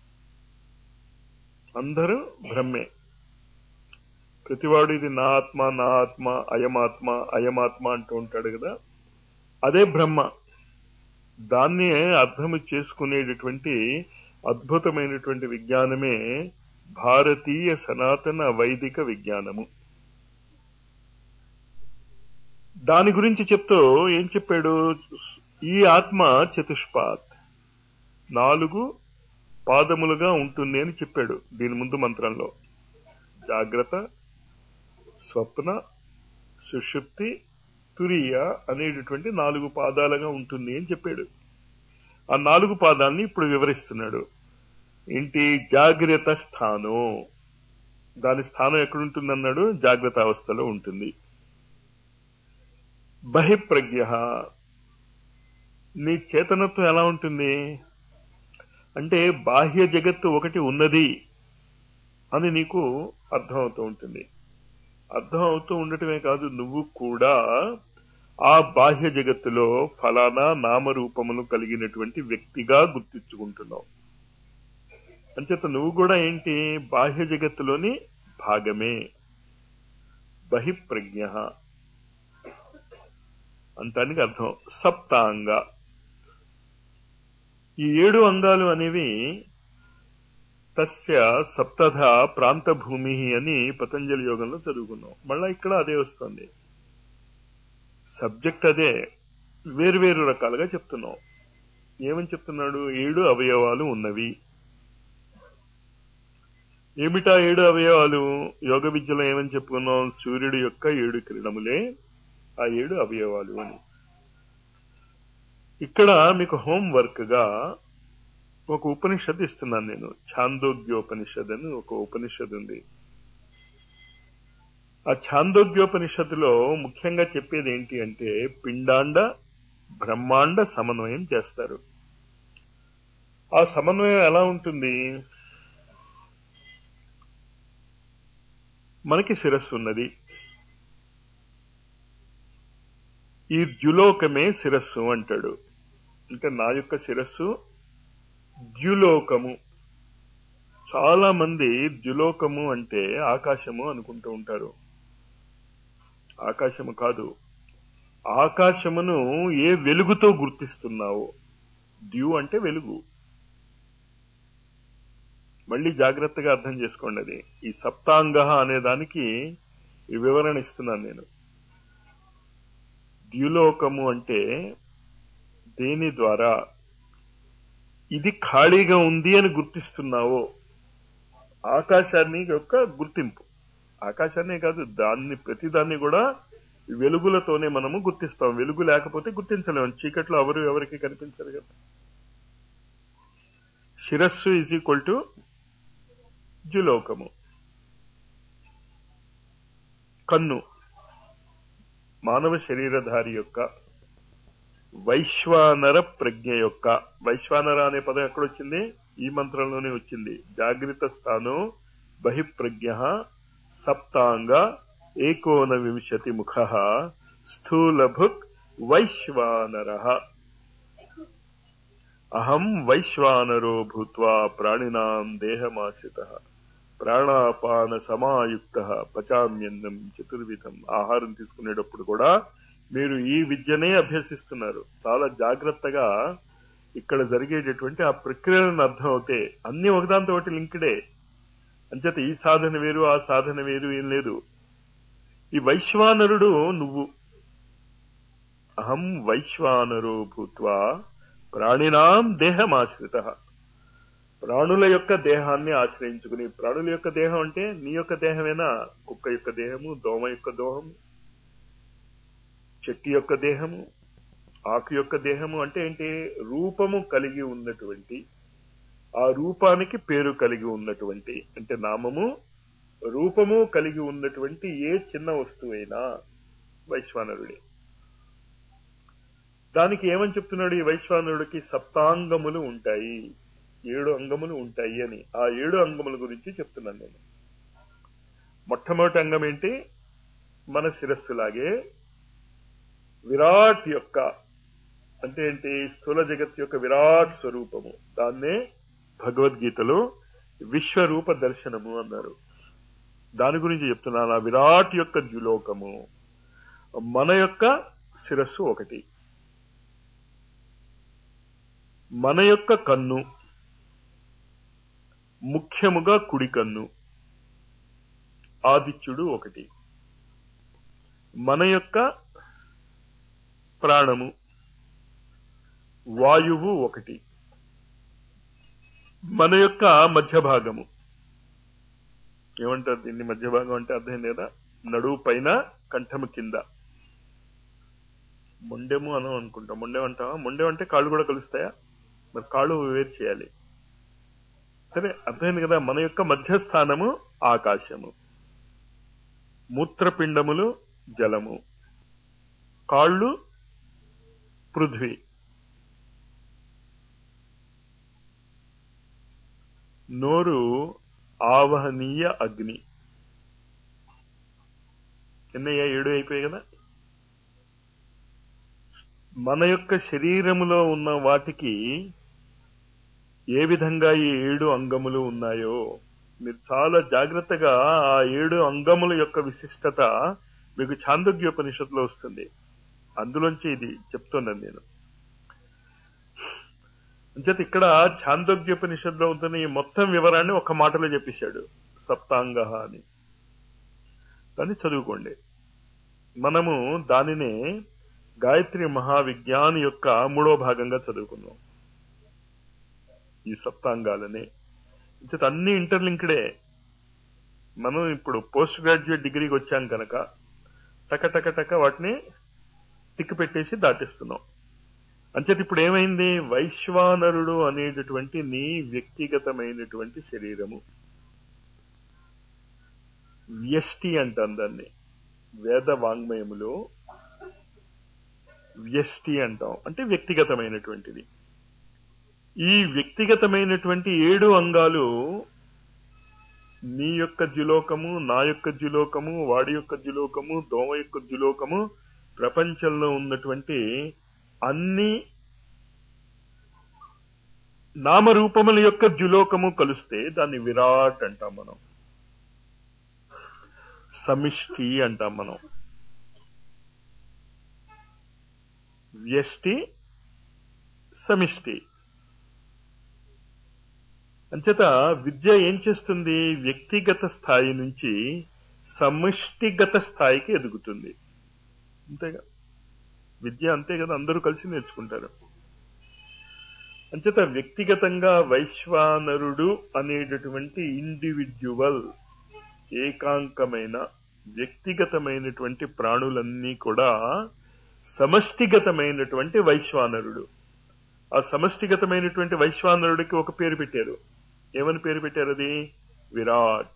అందరూ బ్రహ్మే ప్రతివాడు ఇది నా ఆత్మ నా ఆత్మ అయమాత్మ అయమాత్మ అంటూ ఉంటాడు కదా అదే బ్రహ్మ దాన్ని అర్థము చేసుకునేటటువంటి అద్భుతమైనటువంటి విజ్ఞానమే భారతీయ సనాతన వైదిక విజ్ఞానము దాని గురించి చెప్తూ ఏం చెప్పాడు ఈ ఆత్మ చతుష్పాత్ నాలుగు పాదములుగా ఉంటుంది అని చెప్పాడు దీని ముందు మంత్రంలో జాగ్రత్త స్వప్న సుషుప్తి తురియ అనేటటువంటి నాలుగు పాదాలుగా ఉంటుంది అని చెప్పాడు ఆ నాలుగు పాదాలని ఇప్పుడు వివరిస్తున్నాడు ఏంటి జాగ్రత్త స్థానం దాని స్థానం ఎక్కడుంటుందన్నాడు జాగ్రత్త అవస్థలో ఉంటుంది బహిప్రజ్ఞ నీ చేతనత్వం ఎలా ఉంటుంది అంటే బాహ్య జగత్తు ఒకటి ఉన్నది అని నీకు అర్థమవుతూ ఉంటుంది అర్థం అవుతూ ఉండటమే కాదు నువ్వు కూడా ఆ బాహ్య జగత్తులో ఫలానా నామరూపములు కలిగినటువంటి వ్యక్తిగా గుర్తించుకుంటున్నావు అంచేత నువ్వు కూడా ఏంటి బాహ్య జగత్తులోని భాగమే బహిప్రజ్ఞ అంతానికి అర్థం సప్తాంగ ఈ ఏడు అంగాలు అనేవి తస్య సప్తధ ప్రాంత భూమి అని పతంజలి యోగంలో చదువుకున్నాం మళ్ళా ఇక్కడ అదే వస్తుంది సబ్జెక్ట్ అదే వేరువేరు రకాలుగా చెప్తున్నాం ఏమని చెప్తున్నాడు ఏడు అవయవాలు ఉన్నవి ఏమిటా ఏడు అవయవాలు యోగ విద్యలో ఏమని చెప్పుకున్నాం సూర్యుడి యొక్క ఏడు కిరణములే ఆ ఏడు అవయవాలు అని ఇక్కడ మీకు హోంవర్క్ గా ఒక ఉపనిషత్ ఇస్తున్నాను నేను ఛాందోగ్యోపనిషద్ అని ఒక ఉపనిషద్ ఉంది ఆ ఛాందోగ్యోపనిషత్తులో ముఖ్యంగా చెప్పేది ఏంటి అంటే పిండాండ బ్రహ్మాండ సమన్వయం చేస్తారు ఆ సమన్వయం ఎలా ఉంటుంది మనకి శిరస్సు ఉన్నది ఈ ద్యులోకమే శిరస్సు అంటాడు అంటే నా యొక్క శిరస్సు ద్యులోకము చాలా మంది ద్యులోకము అంటే ఆకాశము అనుకుంటూ ఉంటారు ఆకాశము కాదు ఆకాశమును ఏ వెలుగుతో గుర్తిస్తున్నావు ద్యు అంటే వెలుగు మళ్ళీ జాగ్రత్తగా అర్థం చేసుకోండి అది ఈ సప్తాంగ అనే దానికి ఈ వివరణ ఇస్తున్నాను నేను ద్యులోకము అంటే దేని ద్వారా ఇది ఖాళీగా ఉంది అని గుర్తిస్తున్నావో ఆకాశాన్ని యొక్క గుర్తింపు ఆకాశాన్నే కాదు దాన్ని ప్రతిదాన్ని కూడా వెలుగులతోనే మనము గుర్తిస్తాం వెలుగు లేకపోతే గుర్తించలేము చీకట్లో ఎవరు ఎవరికి కనిపించరు కదా శిరస్సు ఈజ్ ఈక్వల్ టు ద్యులోకము కన్ను మానవ శరీరధారి యొక్క వైశ్వానర ప్రజ్ఞ యొక్క వైశ్వానర అనే పదం ఎక్కడొచ్చింది ఈ మంత్రంలోనే వచ్చింది జాగ్రత్త స్థానం బహిప్రజ్ఞ సప్తాంగ ఏకోన వింశతి ముఖ స్థూలభుక్ వైశ్వానర అహం వైశ్వానరో భూత్వా ప్రాణినాం దేహమాశ్రిత ప్రాణాపాన సమాయుక్త పచామ్యన్నం చతుర్విధం ఆహారం తీసుకునేటప్పుడు కూడా మీరు ఈ విద్యనే అభ్యసిస్తున్నారు చాలా జాగ్రత్తగా ఇక్కడ జరిగేటటువంటి ఆ ప్రక్రియలను అర్థం అవుతే అన్ని ఒకదాంతో ఒకటి లింక్డే అంచేత ఈ సాధన వేరు ఆ సాధన వేరు ఏం లేదు ఈ వైశ్వానరుడు నువ్వు అహం వైశ్వానరో భూత్వా ప్రాణినాం దేహమాశ్రిత ప్రాణుల యొక్క దేహాన్ని ఆశ్రయించుకుని ప్రాణుల యొక్క దేహం అంటే నీ యొక్క దేహమేనా కుక్క యొక్క దేహము దోమ యొక్క దోహము చెట్టు యొక్క దేహము ఆకు యొక్క దేహము అంటే ఏంటి రూపము కలిగి ఉన్నటువంటి ఆ రూపానికి పేరు కలిగి ఉన్నటువంటి అంటే నామము రూపము కలిగి ఉన్నటువంటి ఏ చిన్న వస్తువైనా వైశ్వానరుడే దానికి ఏమని చెప్తున్నాడు ఈ వైశ్వానరుడికి సప్తాంగములు ఉంటాయి ఏడు అంగములు ఉంటాయి అని ఆ ఏడు అంగముల గురించి చెప్తున్నాను నేను మొట్టమొదటి అంగం ఏంటి మన శిరస్సులాగే విరాట్ యొక్క అంటే ఏంటి స్థూల జగత్ యొక్క విరాట్ స్వరూపము దాన్నే భగవద్గీతలో విశ్వరూప దర్శనము అన్నారు దాని గురించి చెప్తున్నాను ఆ విరాట్ యొక్క ద్యులోకము మన యొక్క శిరస్సు ఒకటి మన యొక్క కన్ను ముఖ్యముగా కుడి కన్ను ఆదిత్యుడు ఒకటి మన యొక్క ప్రాణము వాయువు ఒకటి మన యొక్క మధ్య భాగము ఏమంటారు దీన్ని మధ్య భాగం అంటే అర్థం లేదా నడువు పైన కంఠము కింద మొండెము అనం అనుకుంటాం మొండెం అంటావా మొండెం అంటే కాళ్ళు కూడా కలుస్తాయా మరి కాళ్ళు వేరు చేయాలి సరే అర్థమైంది కదా మన యొక్క మధ్యస్థానము ఆకాశము మూత్రపిండములు జలము కాళ్ళు పృథ్వీ నోరు ఆవహనీయ అగ్ని ఎన్నయ్యా ఏడు అయిపోయాయి కదా మన యొక్క శరీరములో ఉన్న వాటికి ఏ విధంగా ఈ ఏడు అంగములు ఉన్నాయో మీరు చాలా జాగ్రత్తగా ఆ ఏడు అంగముల యొక్క విశిష్టత మీకు చాందోగ్యోపనిషత్తులో వస్తుంది అందులోంచి ఇది చెప్తున్నాను నేను అంచేత ఇక్కడ ఛాందోగ్యోపనిషత్తులో ఉంటున్న ఈ మొత్తం వివరాన్ని ఒక మాటలో చెప్పేశాడు సప్తాంగ అని దాన్ని చదువుకోండి మనము దానినే గాయత్రి మహావిజ్ఞాన్ యొక్క మూడో భాగంగా చదువుకున్నాం ఈ సప్తాంగాలని అంచేత అన్ని ఇంటర్లింక్డే మనం ఇప్పుడు పోస్ట్ గ్రాడ్యుయేట్ డిగ్రీకి వచ్చాం కనుక టక టక టక వాటిని టిక్ పెట్టేసి దాటిస్తున్నాం అంచేత ఇప్పుడు ఏమైంది వైశ్వానరుడు అనేటటువంటి నీ వ్యక్తిగతమైనటువంటి శరీరము వ్యష్టి అంటాం దాన్ని వేద వాంగ్మయములో వ్యష్టి అంటాం అంటే వ్యక్తిగతమైనటువంటిది ఈ వ్యక్తిగతమైనటువంటి ఏడు అంగాలు నీ యొక్క ద్యులోకము నా యొక్క ద్యులోకము వాడి యొక్క ద్యులోకము దోమ యొక్క ద్యులోకము ప్రపంచంలో ఉన్నటువంటి అన్ని నామరూపముల యొక్క ద్యులోకము కలిస్తే దాన్ని విరాట్ అంటాం మనం సమిష్టి అంటాం మనం వ్యష్టి సమిష్టి అంచేత విద్య ఏం చేస్తుంది వ్యక్తిగత స్థాయి నుంచి సమిష్టిగత స్థాయికి ఎదుగుతుంది అంతేగా విద్య అంతే కదా అందరూ కలిసి నేర్చుకుంటారు అంచేత వ్యక్తిగతంగా వైశ్వానరుడు అనేటటువంటి ఇండివిడ్యువల్ ఏకాంకమైన వ్యక్తిగతమైనటువంటి ప్రాణులన్నీ కూడా సమష్టిగతమైనటువంటి వైశ్వానరుడు ఆ సమష్టిగతమైనటువంటి వైశ్వానరుడికి ఒక పేరు పెట్టారు ఏమని పేరు పెట్టారు అది విరాట్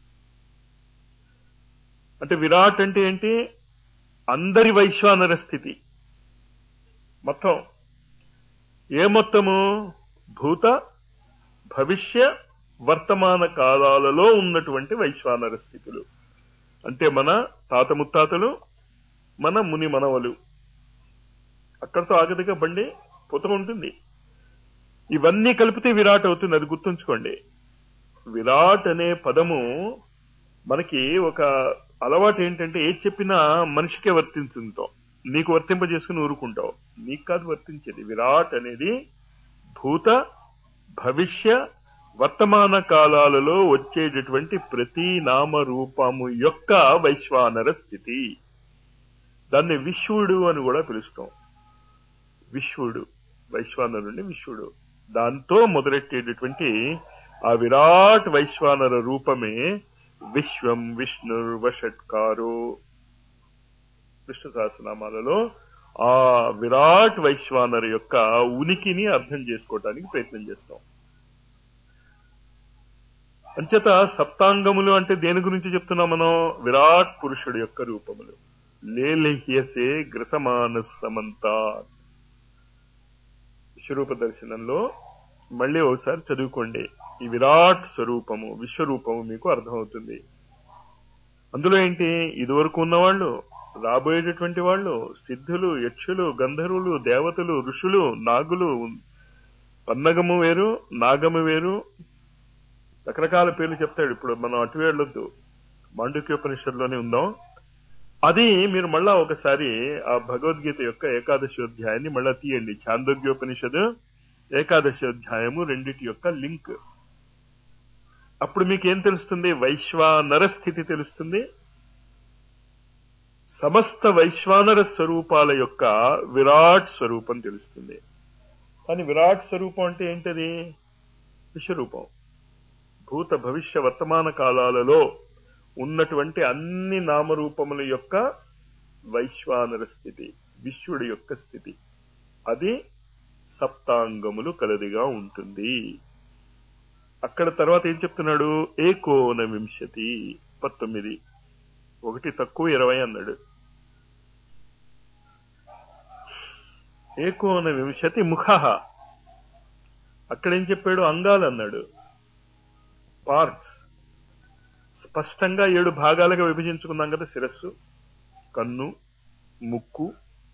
అంటే విరాట్ అంటే ఏంటి అందరి వైశ్వానర స్థితి మొత్తం ఏ మొత్తము భూత భవిష్య వర్తమాన కాలాలలో ఉన్నటువంటి వైశ్వానర స్థితులు అంటే మన తాత ముత్తాతలు మన ముని మనవలు అక్కడతో ఆగదుగా బండి పోతూ ఉంటుంది ఇవన్నీ కలిపితే విరాట్ అవుతుంది అది గుర్తుంచుకోండి విరాట్ అనే పదము మనకి ఒక అలవాటు ఏంటంటే ఏది చెప్పినా మనిషికే వర్తించుతాం నీకు వర్తింపజేసుకుని ఊరుకుంటావు నీకు కాదు వర్తించేది విరాట్ అనేది భూత భవిష్య వర్తమాన కాలాలలో వచ్చేటటువంటి ప్రతి నామ రూపము యొక్క వైశ్వానర స్థితి దాన్ని విశ్వుడు అని కూడా పిలుస్తాం విశ్వుడు వైశ్వానరుని విశ్వుడు దాంతో మొదలెట్టేటటువంటి ఆ విరాట్ వైశ్వానర రూపమే విశ్వం విష్ణుర్వషట్కారో విష్ణు సహస్రనామాలలో ఆ విరాట్ వైశ్వానర యొక్క ఉనికిని అర్థం చేసుకోవటానికి ప్రయత్నం చేస్తాం అంచేత సప్తాంగములు అంటే దేని గురించి చెప్తున్నాం మనం విరాట్ పురుషుడు యొక్క రూపములు లేలహ్యసే గ్రసమాన సమంతా విశ్వరూప దర్శనంలో మళ్ళీ ఒకసారి చదువుకోండి ఈ విరాట్ స్వరూపము విశ్వరూపము మీకు అర్థమవుతుంది అందులో ఏంటి ఇదివరకు ఉన్నవాళ్ళు రాబోయేటటువంటి వాళ్ళు సిద్ధులు యక్షులు గంధర్వులు దేవతలు ఋషులు నాగులు పన్నగము వేరు నాగము వేరు రకరకాల పేర్లు చెప్తాడు ఇప్పుడు మనం అటు వెళ్ళొద్దు మాండుక్యోపనిషత్తులోనే ఉందాం అది మీరు మళ్ళా ఒకసారి ఆ భగవద్గీత యొక్క ఏకాదశి అధ్యాయాన్ని మళ్ళా తీయండి చాందోగ్యోపనిషద్ ఏకాదశి అధ్యాయము రెండిటి యొక్క లింక్ అప్పుడు మీకేం తెలుస్తుంది వైశ్వానర స్థితి తెలుస్తుంది సమస్త వైశ్వానర స్వరూపాల యొక్క విరాట్ స్వరూపం తెలుస్తుంది కానీ విరాట్ స్వరూపం అంటే ఏంటది విశ్వరూపం భూత భవిష్య వర్తమాన కాలాలలో ఉన్నటువంటి అన్ని నామరూపముల యొక్క వైశ్వానర స్థితి విశ్వడి యొక్క స్థితి అది సప్తాంగములు కలదిగా ఉంటుంది అక్కడ తర్వాత ఏం చెప్తున్నాడు ఏకోన వింశతి పంతొమ్మిది ఒకటి తక్కువ ఇరవై అన్నాడు ఏకోన వింశతి ముఖ అక్కడేం చెప్పాడు అంగాలు అన్నాడు పార్ట్స్ స్పష్టంగా ఏడు భాగాలుగా విభజించుకున్నాం కదా శిరస్సు కన్ను ముక్కు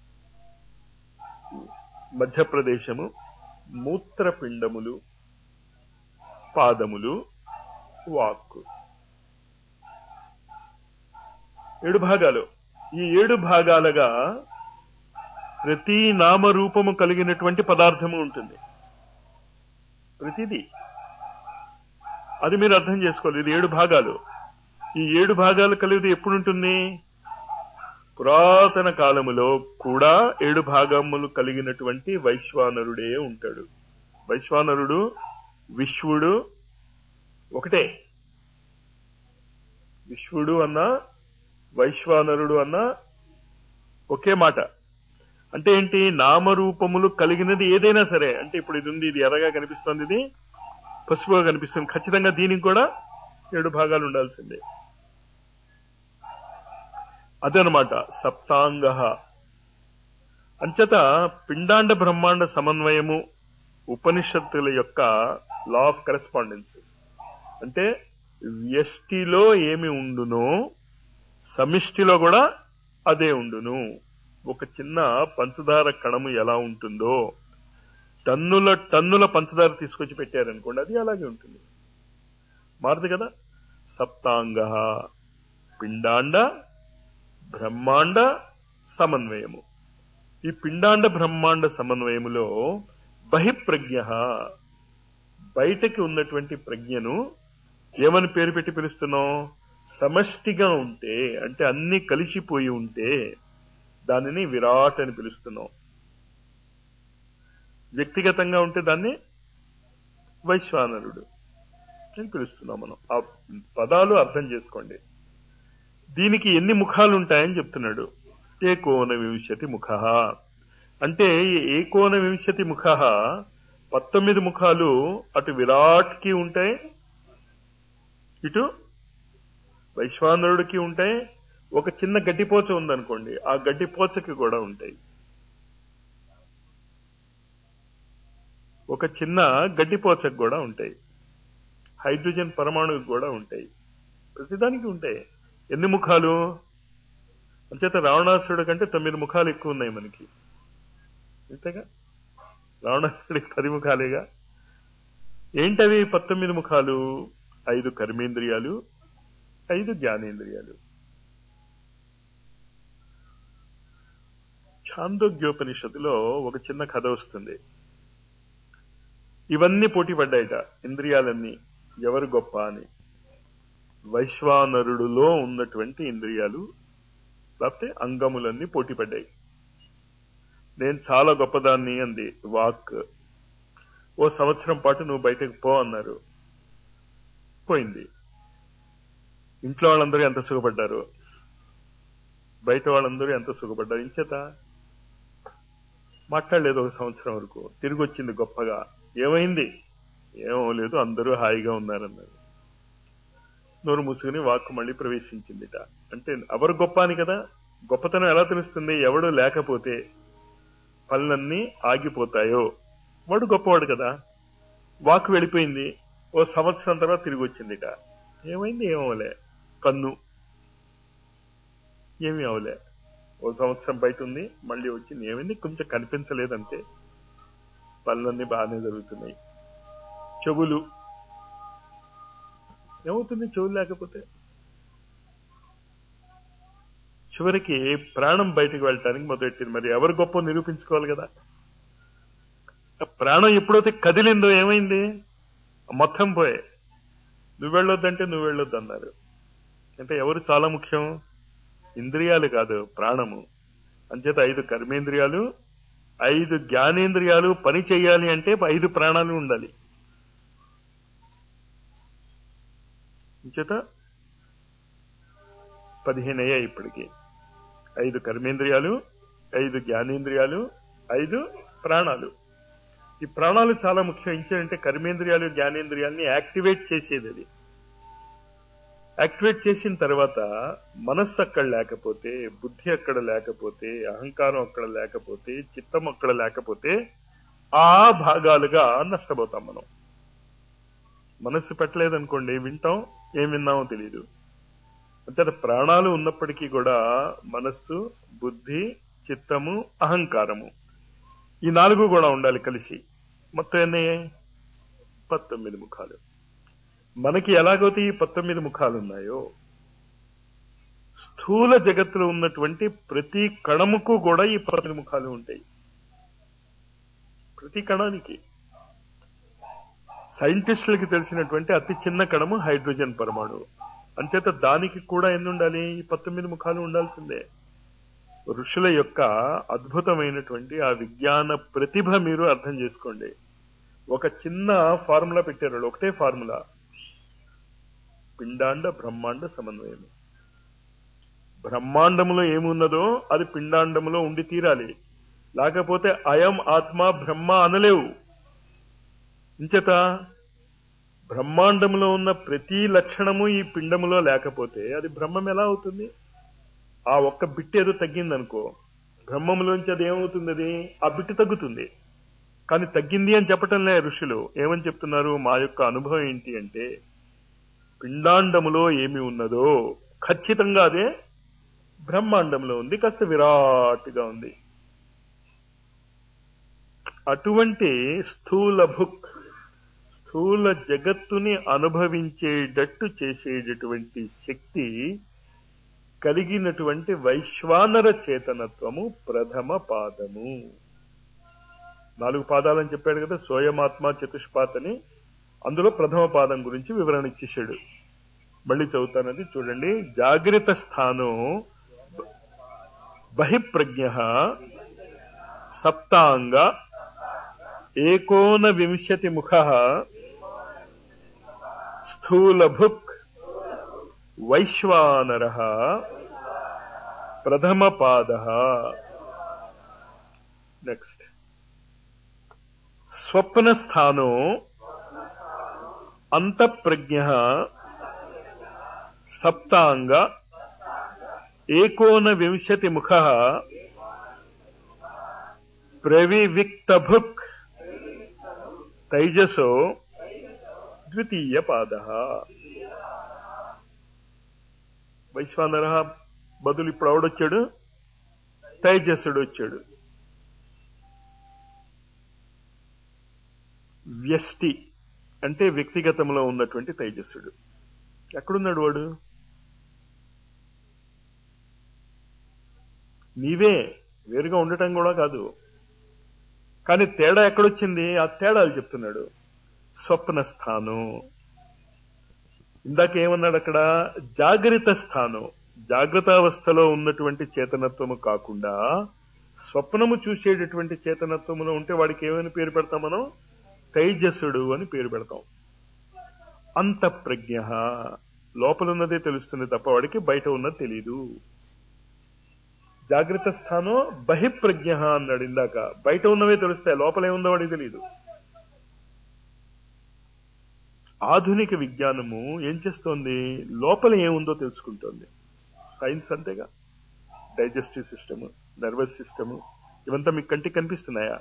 మధ్యప్రదేశము మూత్రపిండములు పాదములు వాక్కు ఏడు భాగాలు ఈ ఏడు భాగాలుగా ప్రతి నామరూపము కలిగినటువంటి పదార్థము ఉంటుంది ప్రతిదీ అది మీరు అర్థం చేసుకోవాలి ఇది ఏడు భాగాలు ఈ ఏడు భాగాలు కలిగితే ఎప్పుడు ఉంటుంది పురాతన కాలములో కూడా ఏడు భాగములు కలిగినటువంటి వైశ్వానరుడే ఉంటాడు వైశ్వానరుడు విశ్వడు ఒకటే విశ్వడు అన్న వైశ్వానరుడు అన్న ఒకే మాట అంటే ఏంటి నామరూపములు కలిగినది ఏదైనా సరే అంటే ఇప్పుడు ఇది ఉంది ఇది ఎర్రగా కనిపిస్తుంది ఇది పసుపుగా కనిపిస్తుంది ఖచ్చితంగా దీనికి కూడా ఏడు భాగాలు ఉండాల్సిందే అదనమాట సప్తాంగ అంచేత పిండాండ బ్రహ్మాండ సమన్వయము ఉపనిషత్తుల యొక్క లా ఆఫ్ కరెస్పాండెన్స్ అంటే వ్యష్టిలో ఏమి ఉండునో సమిష్టిలో కూడా అదే ఉండును ఒక చిన్న పంచదార కణము ఎలా ఉంటుందో టన్నుల టన్నుల పంచదార తీసుకొచ్చి పెట్టారనుకోండి అది అలాగే ఉంటుంది మారదు కదా సప్తాంగ పిండాండ బ్రహ్మాండ సమన్వయము ఈ పిండాండ బ్రహ్మాండ సమన్వయములో బహిప్రజ్ఞ బయటకి ఉన్నటువంటి ప్రజ్ఞను ఏమని పేరు పెట్టి పిలుస్తున్నాం సమష్టిగా ఉంటే అంటే అన్ని కలిసిపోయి ఉంటే దానిని విరాట్ అని పిలుస్తున్నాం వ్యక్తిగతంగా ఉంటే దాన్ని వైశ్వానరుడు అని పిలుస్తున్నాం మనం ఆ పదాలు అర్థం చేసుకోండి దీనికి ఎన్ని ముఖాలు ఉంటాయని చెప్తున్నాడు ఏకోన వింశతి ముఖ అంటే ఈ ఏకోన వింశతి ముఖ పంతొమ్మిది ముఖాలు అటు విరాట్ కి ఉంటాయి ఇటు వైశ్వానరుడికి ఉంటాయి ఒక చిన్న గడ్డిపోచ ఉందనుకోండి ఆ గడ్డిపోచకి కూడా ఉంటాయి ఒక చిన్న గడ్డిపోచకు కూడా ఉంటాయి హైడ్రోజన్ పరమాణువుకి కూడా ఉంటాయి ప్రతిదానికి ఉంటాయి ఎన్ని ముఖాలు అంచేత రావణాసురుడు కంటే తొమ్మిది ముఖాలు ఎక్కువ ఉన్నాయి మనకి అంతేగా రావణాసురుడికి పది ముఖాలేగా ఏంటవి పంతొమ్మిది ముఖాలు ఐదు కర్మేంద్రియాలు ఐదు జ్ఞానేంద్రియాలు ఛాందోగ్యోపనిషత్తులో ఒక చిన్న కథ వస్తుంది ఇవన్నీ పోటీ పడ్డాయట ఇంద్రియాలన్నీ ఎవరు గొప్ప అని వైశ్వానరుడులో ఉన్నటువంటి ఇంద్రియాలు లేకపోతే అంగములన్నీ పోటీ పడ్డాయి నేను చాలా గొప్పదాన్ని అంది వాక్ ఓ సంవత్సరం పాటు నువ్వు బయటకు పో అన్నారు పోయింది ఇంట్లో వాళ్ళందరూ ఎంత సుఖపడ్డారు బయట వాళ్ళందరూ ఎంత సుఖపడ్డారు ఇంచేత మాట్లాడలేదు ఒక సంవత్సరం వరకు తిరిగి వచ్చింది గొప్పగా ఏమైంది ఏమో లేదు అందరూ హాయిగా ఉన్నారన్నారు నోరు మూసుకుని వాక్కు మళ్ళీ ప్రవేశించిందిట అంటే ఎవరు గొప్ప అని కదా గొప్పతనం ఎలా తెలుస్తుంది ఎవడు లేకపోతే పనులన్నీ ఆగిపోతాయో వాడు గొప్పవాడు కదా వాక్ వెళ్ళిపోయింది ఓ సంవత్సరం తర్వాత తిరిగి వచ్చిందిట ఏమైంది ఏమవలే కన్ను ఏమి అవలే ఓ సంవత్సరం బయట ఉంది మళ్ళీ వచ్చింది ఏమైంది కొంచెం కనిపించలేదంటే పనులన్నీ బాగానే జరుగుతున్నాయి చెవులు ఏమవుతుంది చెవులు లేకపోతే చివరికి ప్రాణం బయటకు వెళ్ళటానికి మొదలెట్టింది మరి ఎవరు గొప్ప నిరూపించుకోవాలి కదా ఆ ప్రాణం ఎప్పుడైతే కదిలిందో ఏమైంది మొత్తం పోయే నువ్వు వెళ్ళొద్దంటే నువ్వు వెళ్ళొద్దు అన్నారు అంటే ఎవరు చాలా ముఖ్యం ఇంద్రియాలు కాదు ప్రాణము అంచేత ఐదు కర్మేంద్రియాలు ఐదు జ్ఞానేంద్రియాలు పని చేయాలి అంటే ఐదు ప్రాణాలు ఉండాలి అంచేత పదిహేను అయ్యాయి ఇప్పటికి ఐదు కర్మేంద్రియాలు ఐదు జ్ఞానేంద్రియాలు ఐదు ప్రాణాలు ఈ ప్రాణాలు చాలా ముఖ్యం ఇచ్చారంటే కర్మేంద్రియాలు జ్ఞానేంద్రియాల్ని యాక్టివేట్ చేసేది అది యాక్టివేట్ చేసిన తర్వాత మనస్సు అక్కడ లేకపోతే బుద్ధి అక్కడ లేకపోతే అహంకారం అక్కడ లేకపోతే చిత్తం అక్కడ లేకపోతే ఆ భాగాలుగా నష్టపోతాం మనం మనస్సు పెట్టలేదనుకోండి వింటాం ఏం విన్నామో తెలియదు అంటే ప్రాణాలు ఉన్నప్పటికీ కూడా మనస్సు బుద్ధి చిత్తము అహంకారము ఈ నాలుగు కూడా ఉండాలి కలిసి మొత్తం ఎన్ని పంతొమ్మిది ముఖాలు మనకి ఎలాగైతే ఈ పంతొమ్మిది ముఖాలు ఉన్నాయో స్థూల జగత్తులో ఉన్నటువంటి ప్రతి కణముకు కూడా ఈ పంతొమ్మిది ముఖాలు ఉంటాయి ప్రతి కణానికి సైంటిస్టులకి తెలిసినటువంటి అతి చిన్న కణము హైడ్రోజన్ పరమాణువు అంచేత దానికి కూడా ఎన్ని ఉండాలి ఈ పంతొమ్మిది ముఖాలు ఉండాల్సిందే ఋషుల యొక్క అద్భుతమైనటువంటి ఆ విజ్ఞాన ప్రతిభ మీరు అర్థం చేసుకోండి ఒక చిన్న ఫార్ములా పెట్టారు వాళ్ళు, ఒకటే ఫార్ములా పిండాండ బ్రహ్మాండ సమన్వయం బ్రహ్మాండములో ఏమున్నదో అది పిండాండములో ఉండి తీరాలి లేకపోతే అయం ఆత్మ బ్రహ్మ అనలేవు ఇంచేత బ్రహ్మాండములో ఉన్న ప్రతి లక్షణము ఈ పిండములో లేకపోతే అది బ్రహ్మం ఎలా అవుతుంది ఆ ఒక్క బిట్ ఏదో తగ్గిందనుకో బ్రహ్మములోంచి అది ఏమవుతుంది అది ఆ బిట్టు తగ్గుతుంది కానీ తగ్గింది అని చెప్పటంలే ఋషులు ఏమని చెప్తున్నారు మా యొక్క అనుభవం ఏంటి అంటే పిండాండములో ఏమి ఉన్నదో ఖచ్చితంగా అదే బ్రహ్మాండంలో ఉంది కాస్త విరాట్గా ఉంది అటువంటి స్థూల భుక్ స్థూల జగత్తుని అనుభవించేటట్టు చేసేటటువంటి శక్తి కలిగినటువంటి వైశ్వానర చేతనత్వము ప్రథమ పాదము నాలుగు పాదాలని చెప్పాడు కదా సోయమాత్మ చతుష్పాత్ అని అందులో ప్రథమ పాదం గురించి వివరణ ఇచ్చేశాడు మళ్ళీ చదువుతానది చూడండి జాగ్రత్త స్థానం బహిప్రజ్ఞ సప్తాంగ ఏకోన వింశతి ముఖ స్థూలభుక్ వైశ్వానర ప్రథమ పాద నెక్స్ట్ స్వప్నస్థానో అంతఃప్రజ్ఞ సప్తాంగ ఏకోన వింశతి ముఖ ప్రవివిక్తభుక్ తైజసో ద్వితీయ పాద వైశ్వానర బదులు ఇప్పుడు ఆవిడొచ్చాడు తైజస్సుడు వచ్చాడు వ్యష్టి అంటే వ్యక్తిగతంలో ఉన్నటువంటి తైజస్సుడు ఎక్కడున్నాడు వాడు నీవే వేరుగా ఉండటం కూడా కాదు కానీ తేడా ఎక్కడొచ్చింది ఆ తేడాలు చెప్తున్నాడు స్వప్న స్థానం ఇందాక ఏమన్నాడు అక్కడ జాగ్రత్త స్థానం జాగ్రత్తావస్థలో ఉన్నటువంటి చేతనత్వము కాకుండా స్వప్నము చూసేటటువంటి చేతనత్వములో ఉంటే వాడికి ఏమని పేరు పెడతాం మనం తైజసుడు అని పేరు పెడతాం అంత ప్రజ్ఞ లోపల ఉన్నదే తెలుస్తుంది తప్ప వాడికి బయట ఉన్నది తెలియదు జాగ్రత్త స్థానం బహిప్రజ్ఞ అన్నాడు ఇందాక బయట ఉన్నవే తెలుస్తాయి లోపల ఏముందో వాడికి తెలియదు ఆధునిక విజ్ఞానము ఏం చేస్తోంది లోపల ఏముందో తెలుసుకుంటోంది సైన్స్ అంతేగా డైజెస్టివ్ సిస్టమ్ నర్వస్ సిస్టమ్ ఇవంతా మీకు కంటికి కనిపిస్తున్నాయా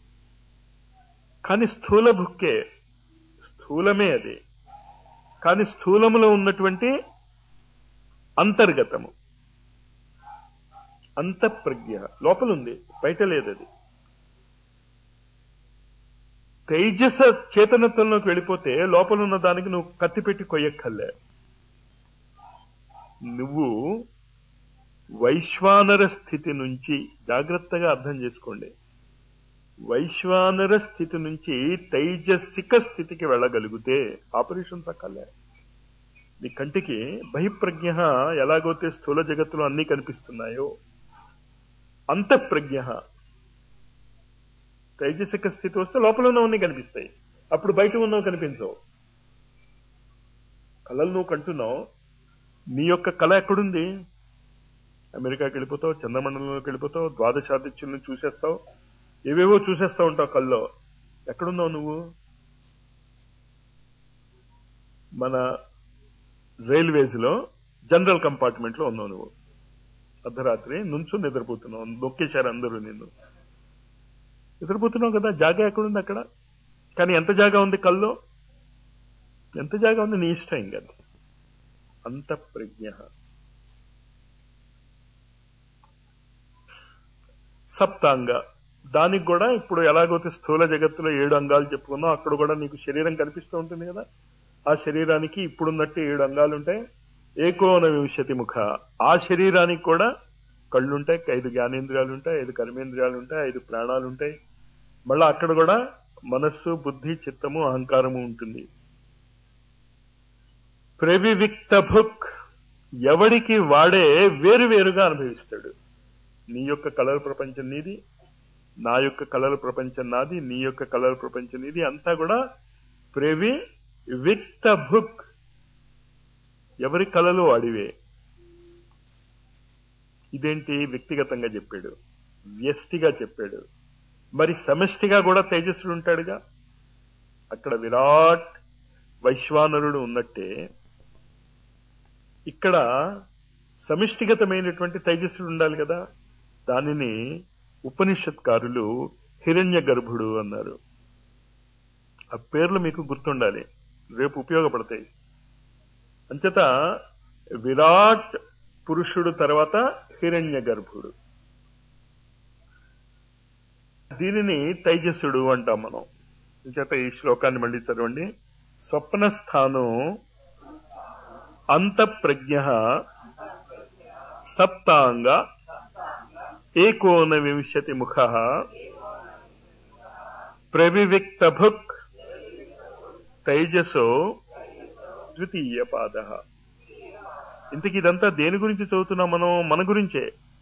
కానీ స్థూల భుక్కే స్థూలమే అది కానీ స్థూలములో ఉన్నటువంటి అంతర్గతము అంతఃప్రజ్ఞ లోపల ఉంది బయట లేదు అది తేజస్ చేతనత్వంలోకి వెళ్ళిపోతే లోపల ఉన్న దానికి నువ్వు కత్తి పెట్టి కొయ్యక్కర్లే నువ్వు వైశ్వానర స్థితి నుంచి జాగ్రత్తగా అర్థం చేసుకోండి వైశ్వానర స్థితి నుంచి తైజసిక స్థితికి వెళ్ళగలిగితే ఆపరేషన్స్ అక్కర్లే నీ కంటికి బహిప్రజ్ఞ ఎలాగైతే స్థూల జగత్తులో అన్ని కనిపిస్తున్నాయో అంతఃప్రజ్ఞ తైజసిక స్థితి వస్తే లోపల ఉన్నవన్నీ కనిపిస్తాయి అప్పుడు బయట ఉన్నవి కనిపించవు కళలు నువ్వు కంటున్నావు నీ యొక్క కళ ఎక్కడుంది అమెరికాకి వెళ్ళిపోతావు చంద్రమండలంలోకి వెళ్ళిపోతావు ద్వాదశాదిత్యులను చూసేస్తావు ఏవేవో చూసేస్తా ఉంటావు కల్లో ఎక్కడున్నావు నువ్వు మన రైల్వేస్ లో జనరల్ కంపార్ట్మెంట్ లో ఉన్నావు నువ్వు అర్ధరాత్రి నుంచు నిద్రపోతున్నావు నొక్కేశారు అందరూ నిన్ను నిద్రపోతున్నావు కదా జాగా ఎక్కడుంది అక్కడ కానీ ఎంత జాగా ఉంది కల్లో ఎంత జాగా ఉంది నీ ఇష్టం ఇంకా అంత ప్రజ్ఞ సప్తాంగ దానికి కూడా ఇప్పుడు ఎలాగైతే స్థూల జగత్తులో ఏడు అంగాలు చెప్పుకున్నాం అక్కడ కూడా నీకు శరీరం కనిపిస్తూ ఉంటుంది కదా ఆ శరీరానికి ఇప్పుడున్నట్టు ఏడు అంగాలు ఉంటాయి ఏకోన వింశతి ముఖ ఆ శరీరానికి కూడా కళ్ళుంటాయి ఐదు జ్ఞానేంద్రియాలు ఉంటాయి ఐదు కర్మేంద్రియాలు ఉంటాయి ఐదు ప్రాణాలు ఉంటాయి మళ్ళీ అక్కడ కూడా మనస్సు బుద్ధి చిత్తము అహంకారము ఉంటుంది ప్రవివిక్త భుక్ ఎవడికి వాడే వేరువేరుగా అనుభవిస్తాడు నీ యొక్క కళల ప్రపంచం నీది నా యొక్క కళల ప్రపంచం నాది నీ యొక్క కళల ప్రపంచం నీది అంతా కూడా ప్రేవి విక్త భుక్ ఎవరి కళలు వాడివే ఇదేంటి వ్యక్తిగతంగా చెప్పాడు వ్యష్టిగా చెప్పాడు మరి సమష్టిగా కూడా తేజస్సుడు ఉంటాడుగా అక్కడ విరాట్ వైశ్వానరుడు ఉన్నట్టే ఇక్కడ సమిష్టిగతమైనటువంటి తేజస్సుడు ఉండాలి కదా దానిని ఉపనిషత్కారులు హిరణ్య గర్భుడు అన్నారు ఆ పేర్లు మీకు గుర్తుండాలి రేపు ఉపయోగపడతాయి అంచేత విరాట్ పురుషుడు తర్వాత హిరణ్య గర్భుడు దీనిని తైజస్సుడు అంటాం మనం అంచేత ఈ శ్లోకాన్ని మళ్ళీ చదవండి స్వప్న స్థానం అంతఃప్రజ్ఞ సప్తాంగ ఏకోన వింశతి ముఖ ప్రవివిక్తభుక్ తైజసో ద్వితీయ పాద ఇంతకి ఇదంతా దేని గురించి చదువుతున్నాం మనం మన గురించే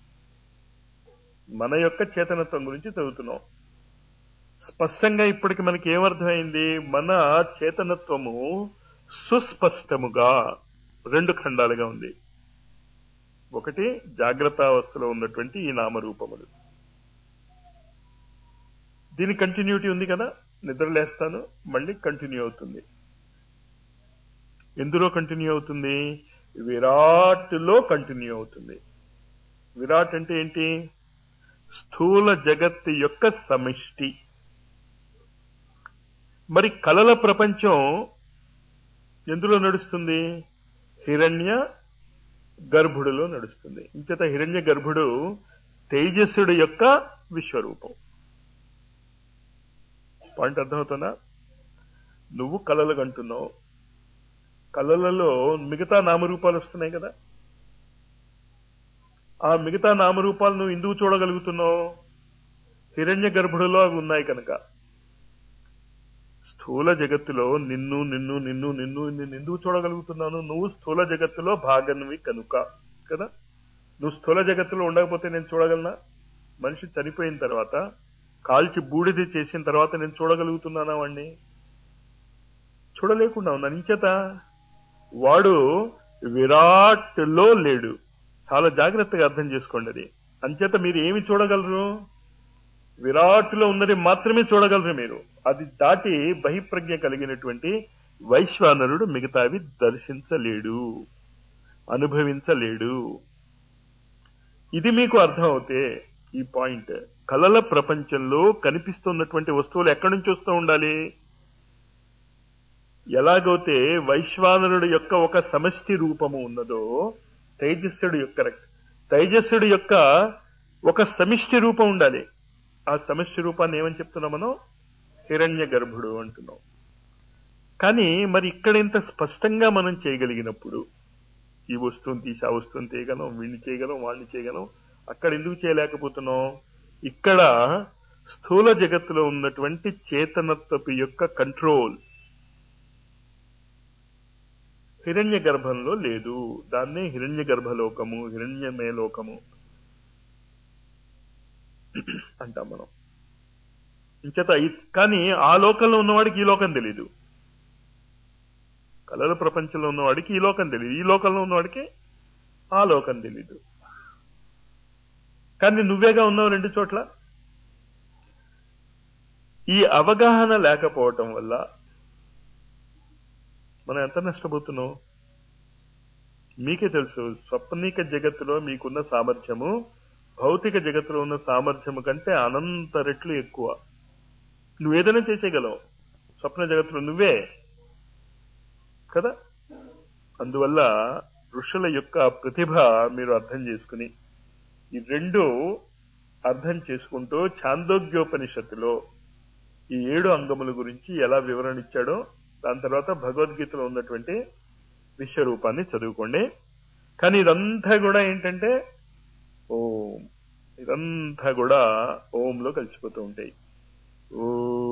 మన యొక్క చేతనత్వం గురించి చదువుతున్నాం స్పష్టంగా ఇప్పటికి మనకి ఏమర్థమైంది మన చేతనత్వము సుస్పష్టముగా రెండు ఖండాలుగా ఉంది ఒకటి జాగ్రత్త అవస్థలో ఉన్నటువంటి ఈ నామరూపములు దీని కంటిన్యూటీ ఉంది కదా నిద్రలేస్తాను మళ్ళీ కంటిన్యూ అవుతుంది ఎందులో కంటిన్యూ అవుతుంది విరాట్లో కంటిన్యూ అవుతుంది విరాట్ అంటే ఏంటి స్థూల జగత్తు యొక్క సమిష్టి మరి కలల ప్రపంచం ఎందులో నడుస్తుంది హిరణ్య గర్భుడులో నడుస్తుంది ఇంచేత హిరణ్య గర్భుడు తేజస్సుడు యొక్క విశ్వరూపం పాయింట్ అర్థమవుతుందా నువ్వు కళలు కంటున్నావు కళలలో మిగతా నామరూపాలు వస్తున్నాయి కదా ఆ మిగతా నామరూపాలు నువ్వు ఎందుకు చూడగలుగుతున్నావు హిరణ్య గర్భుడిలో అవి ఉన్నాయి కనుక స్థూల జగత్తులో నిన్ను నిన్ను నిన్ను నిన్ను నిన్ను ఎందుకు చూడగలుగుతున్నాను నువ్వు స్థూల జగత్తులో భాగన్వి కనుక కదా నువ్వు స్థూల జగత్తులో ఉండకపోతే నేను చూడగలనా మనిషి చనిపోయిన తర్వాత కాల్చి బూడిది చేసిన తర్వాత నేను చూడగలుగుతున్నానా వాణ్ణి చూడలేకుండా ఉన్నాను ఇంచేత వాడు విరాట్ లో లేడు చాలా జాగ్రత్తగా అర్థం చేసుకోండి అది అంచేత మీరు ఏమి చూడగలరు విరాట్లో ఉన్నది మాత్రమే చూడగలరు మీరు అది దాటి బహిప్రజ్ఞ కలిగినటువంటి వైశ్వానరుడు మిగతావి దర్శించలేడు అనుభవించలేడు ఇది మీకు అర్థం అవుతే ఈ పాయింట్ కలల ప్రపంచంలో కనిపిస్తున్నటువంటి వస్తువులు ఎక్కడి నుంచి వస్తూ ఉండాలి ఎలాగైతే వైశ్వానరుడు యొక్క ఒక సమష్టి రూపము ఉన్నదో తేజస్సుడు యొక్క తేజస్సుడు యొక్క ఒక సమిష్టి రూపం ఉండాలి ఆ సమిష్టి రూపాన్ని ఏమని చెప్తున్నాం మనం హిరణ్య గర్భుడు అంటున్నాం కానీ మరి ఇక్కడ ఇంత స్పష్టంగా మనం చేయగలిగినప్పుడు ఈ వస్తువుని తీసి ఆ వస్తువుని చేయగలం వీడిని చేయగలం వాడిని చేయగలం అక్కడ ఎందుకు చేయలేకపోతున్నాం ఇక్కడ స్థూల జగత్తులో ఉన్నటువంటి చేతనత్వపు యొక్క కంట్రోల్ హిరణ్య గర్భంలో లేదు దాన్నే హిరణ్య గర్భలోకము హిరణ్యమే లోకము అంటాం మనం ఇంచేత ఈ- కానీ ఆ లోకంలో ఉన్నవాడికి ఈ లోకం తెలీదు కళల ప్రపంచంలో ఉన్నవాడికి ఈ లోకం తెలియదు ఈ లోకంలో ఉన్నవాడికి ఆ లోకం తెలీదు కానీ నువ్వేగా ఉన్నావు రెండు చోట్ల ఈ అవగాహన లేకపోవటం వల్ల మనం ఎంత నష్టపోతున్నాం మీకే తెలుసు స్వప్నిక జగత్తులో మీకున్న సామర్థ్యము భౌతిక జగత్తులో ఉన్న సామర్థ్యము కంటే అనంత రెట్లు ఎక్కువ నువ్వేదైనా చేసేయగలవు స్వప్న జగత్తులో నువ్వే కదా అందువల్ల ఋషుల యొక్క ప్రతిభ మీరు అర్థం చేసుకుని ఈ రెండు అర్థం చేసుకుంటూ ఛాందోగ్యోపనిషత్తులో ఈ ఏడు అంగముల గురించి ఎలా వివరణ ఇచ్చాడో దాని తర్వాత భగవద్గీతలో ఉన్నటువంటి విశ్వరూపాన్ని చదువుకోండి కానీ ఇదంతా కూడా ఏంటంటే ఓం ఇదంతా కూడా ఓంలో కలిసిపోతూ ఉంటాయి ఓ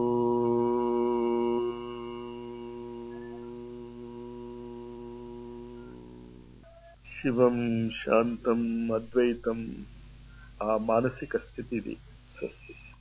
శివం శాంతం అద్వైతం ఆ మానసిక స్థితి ఇది స్వస్తి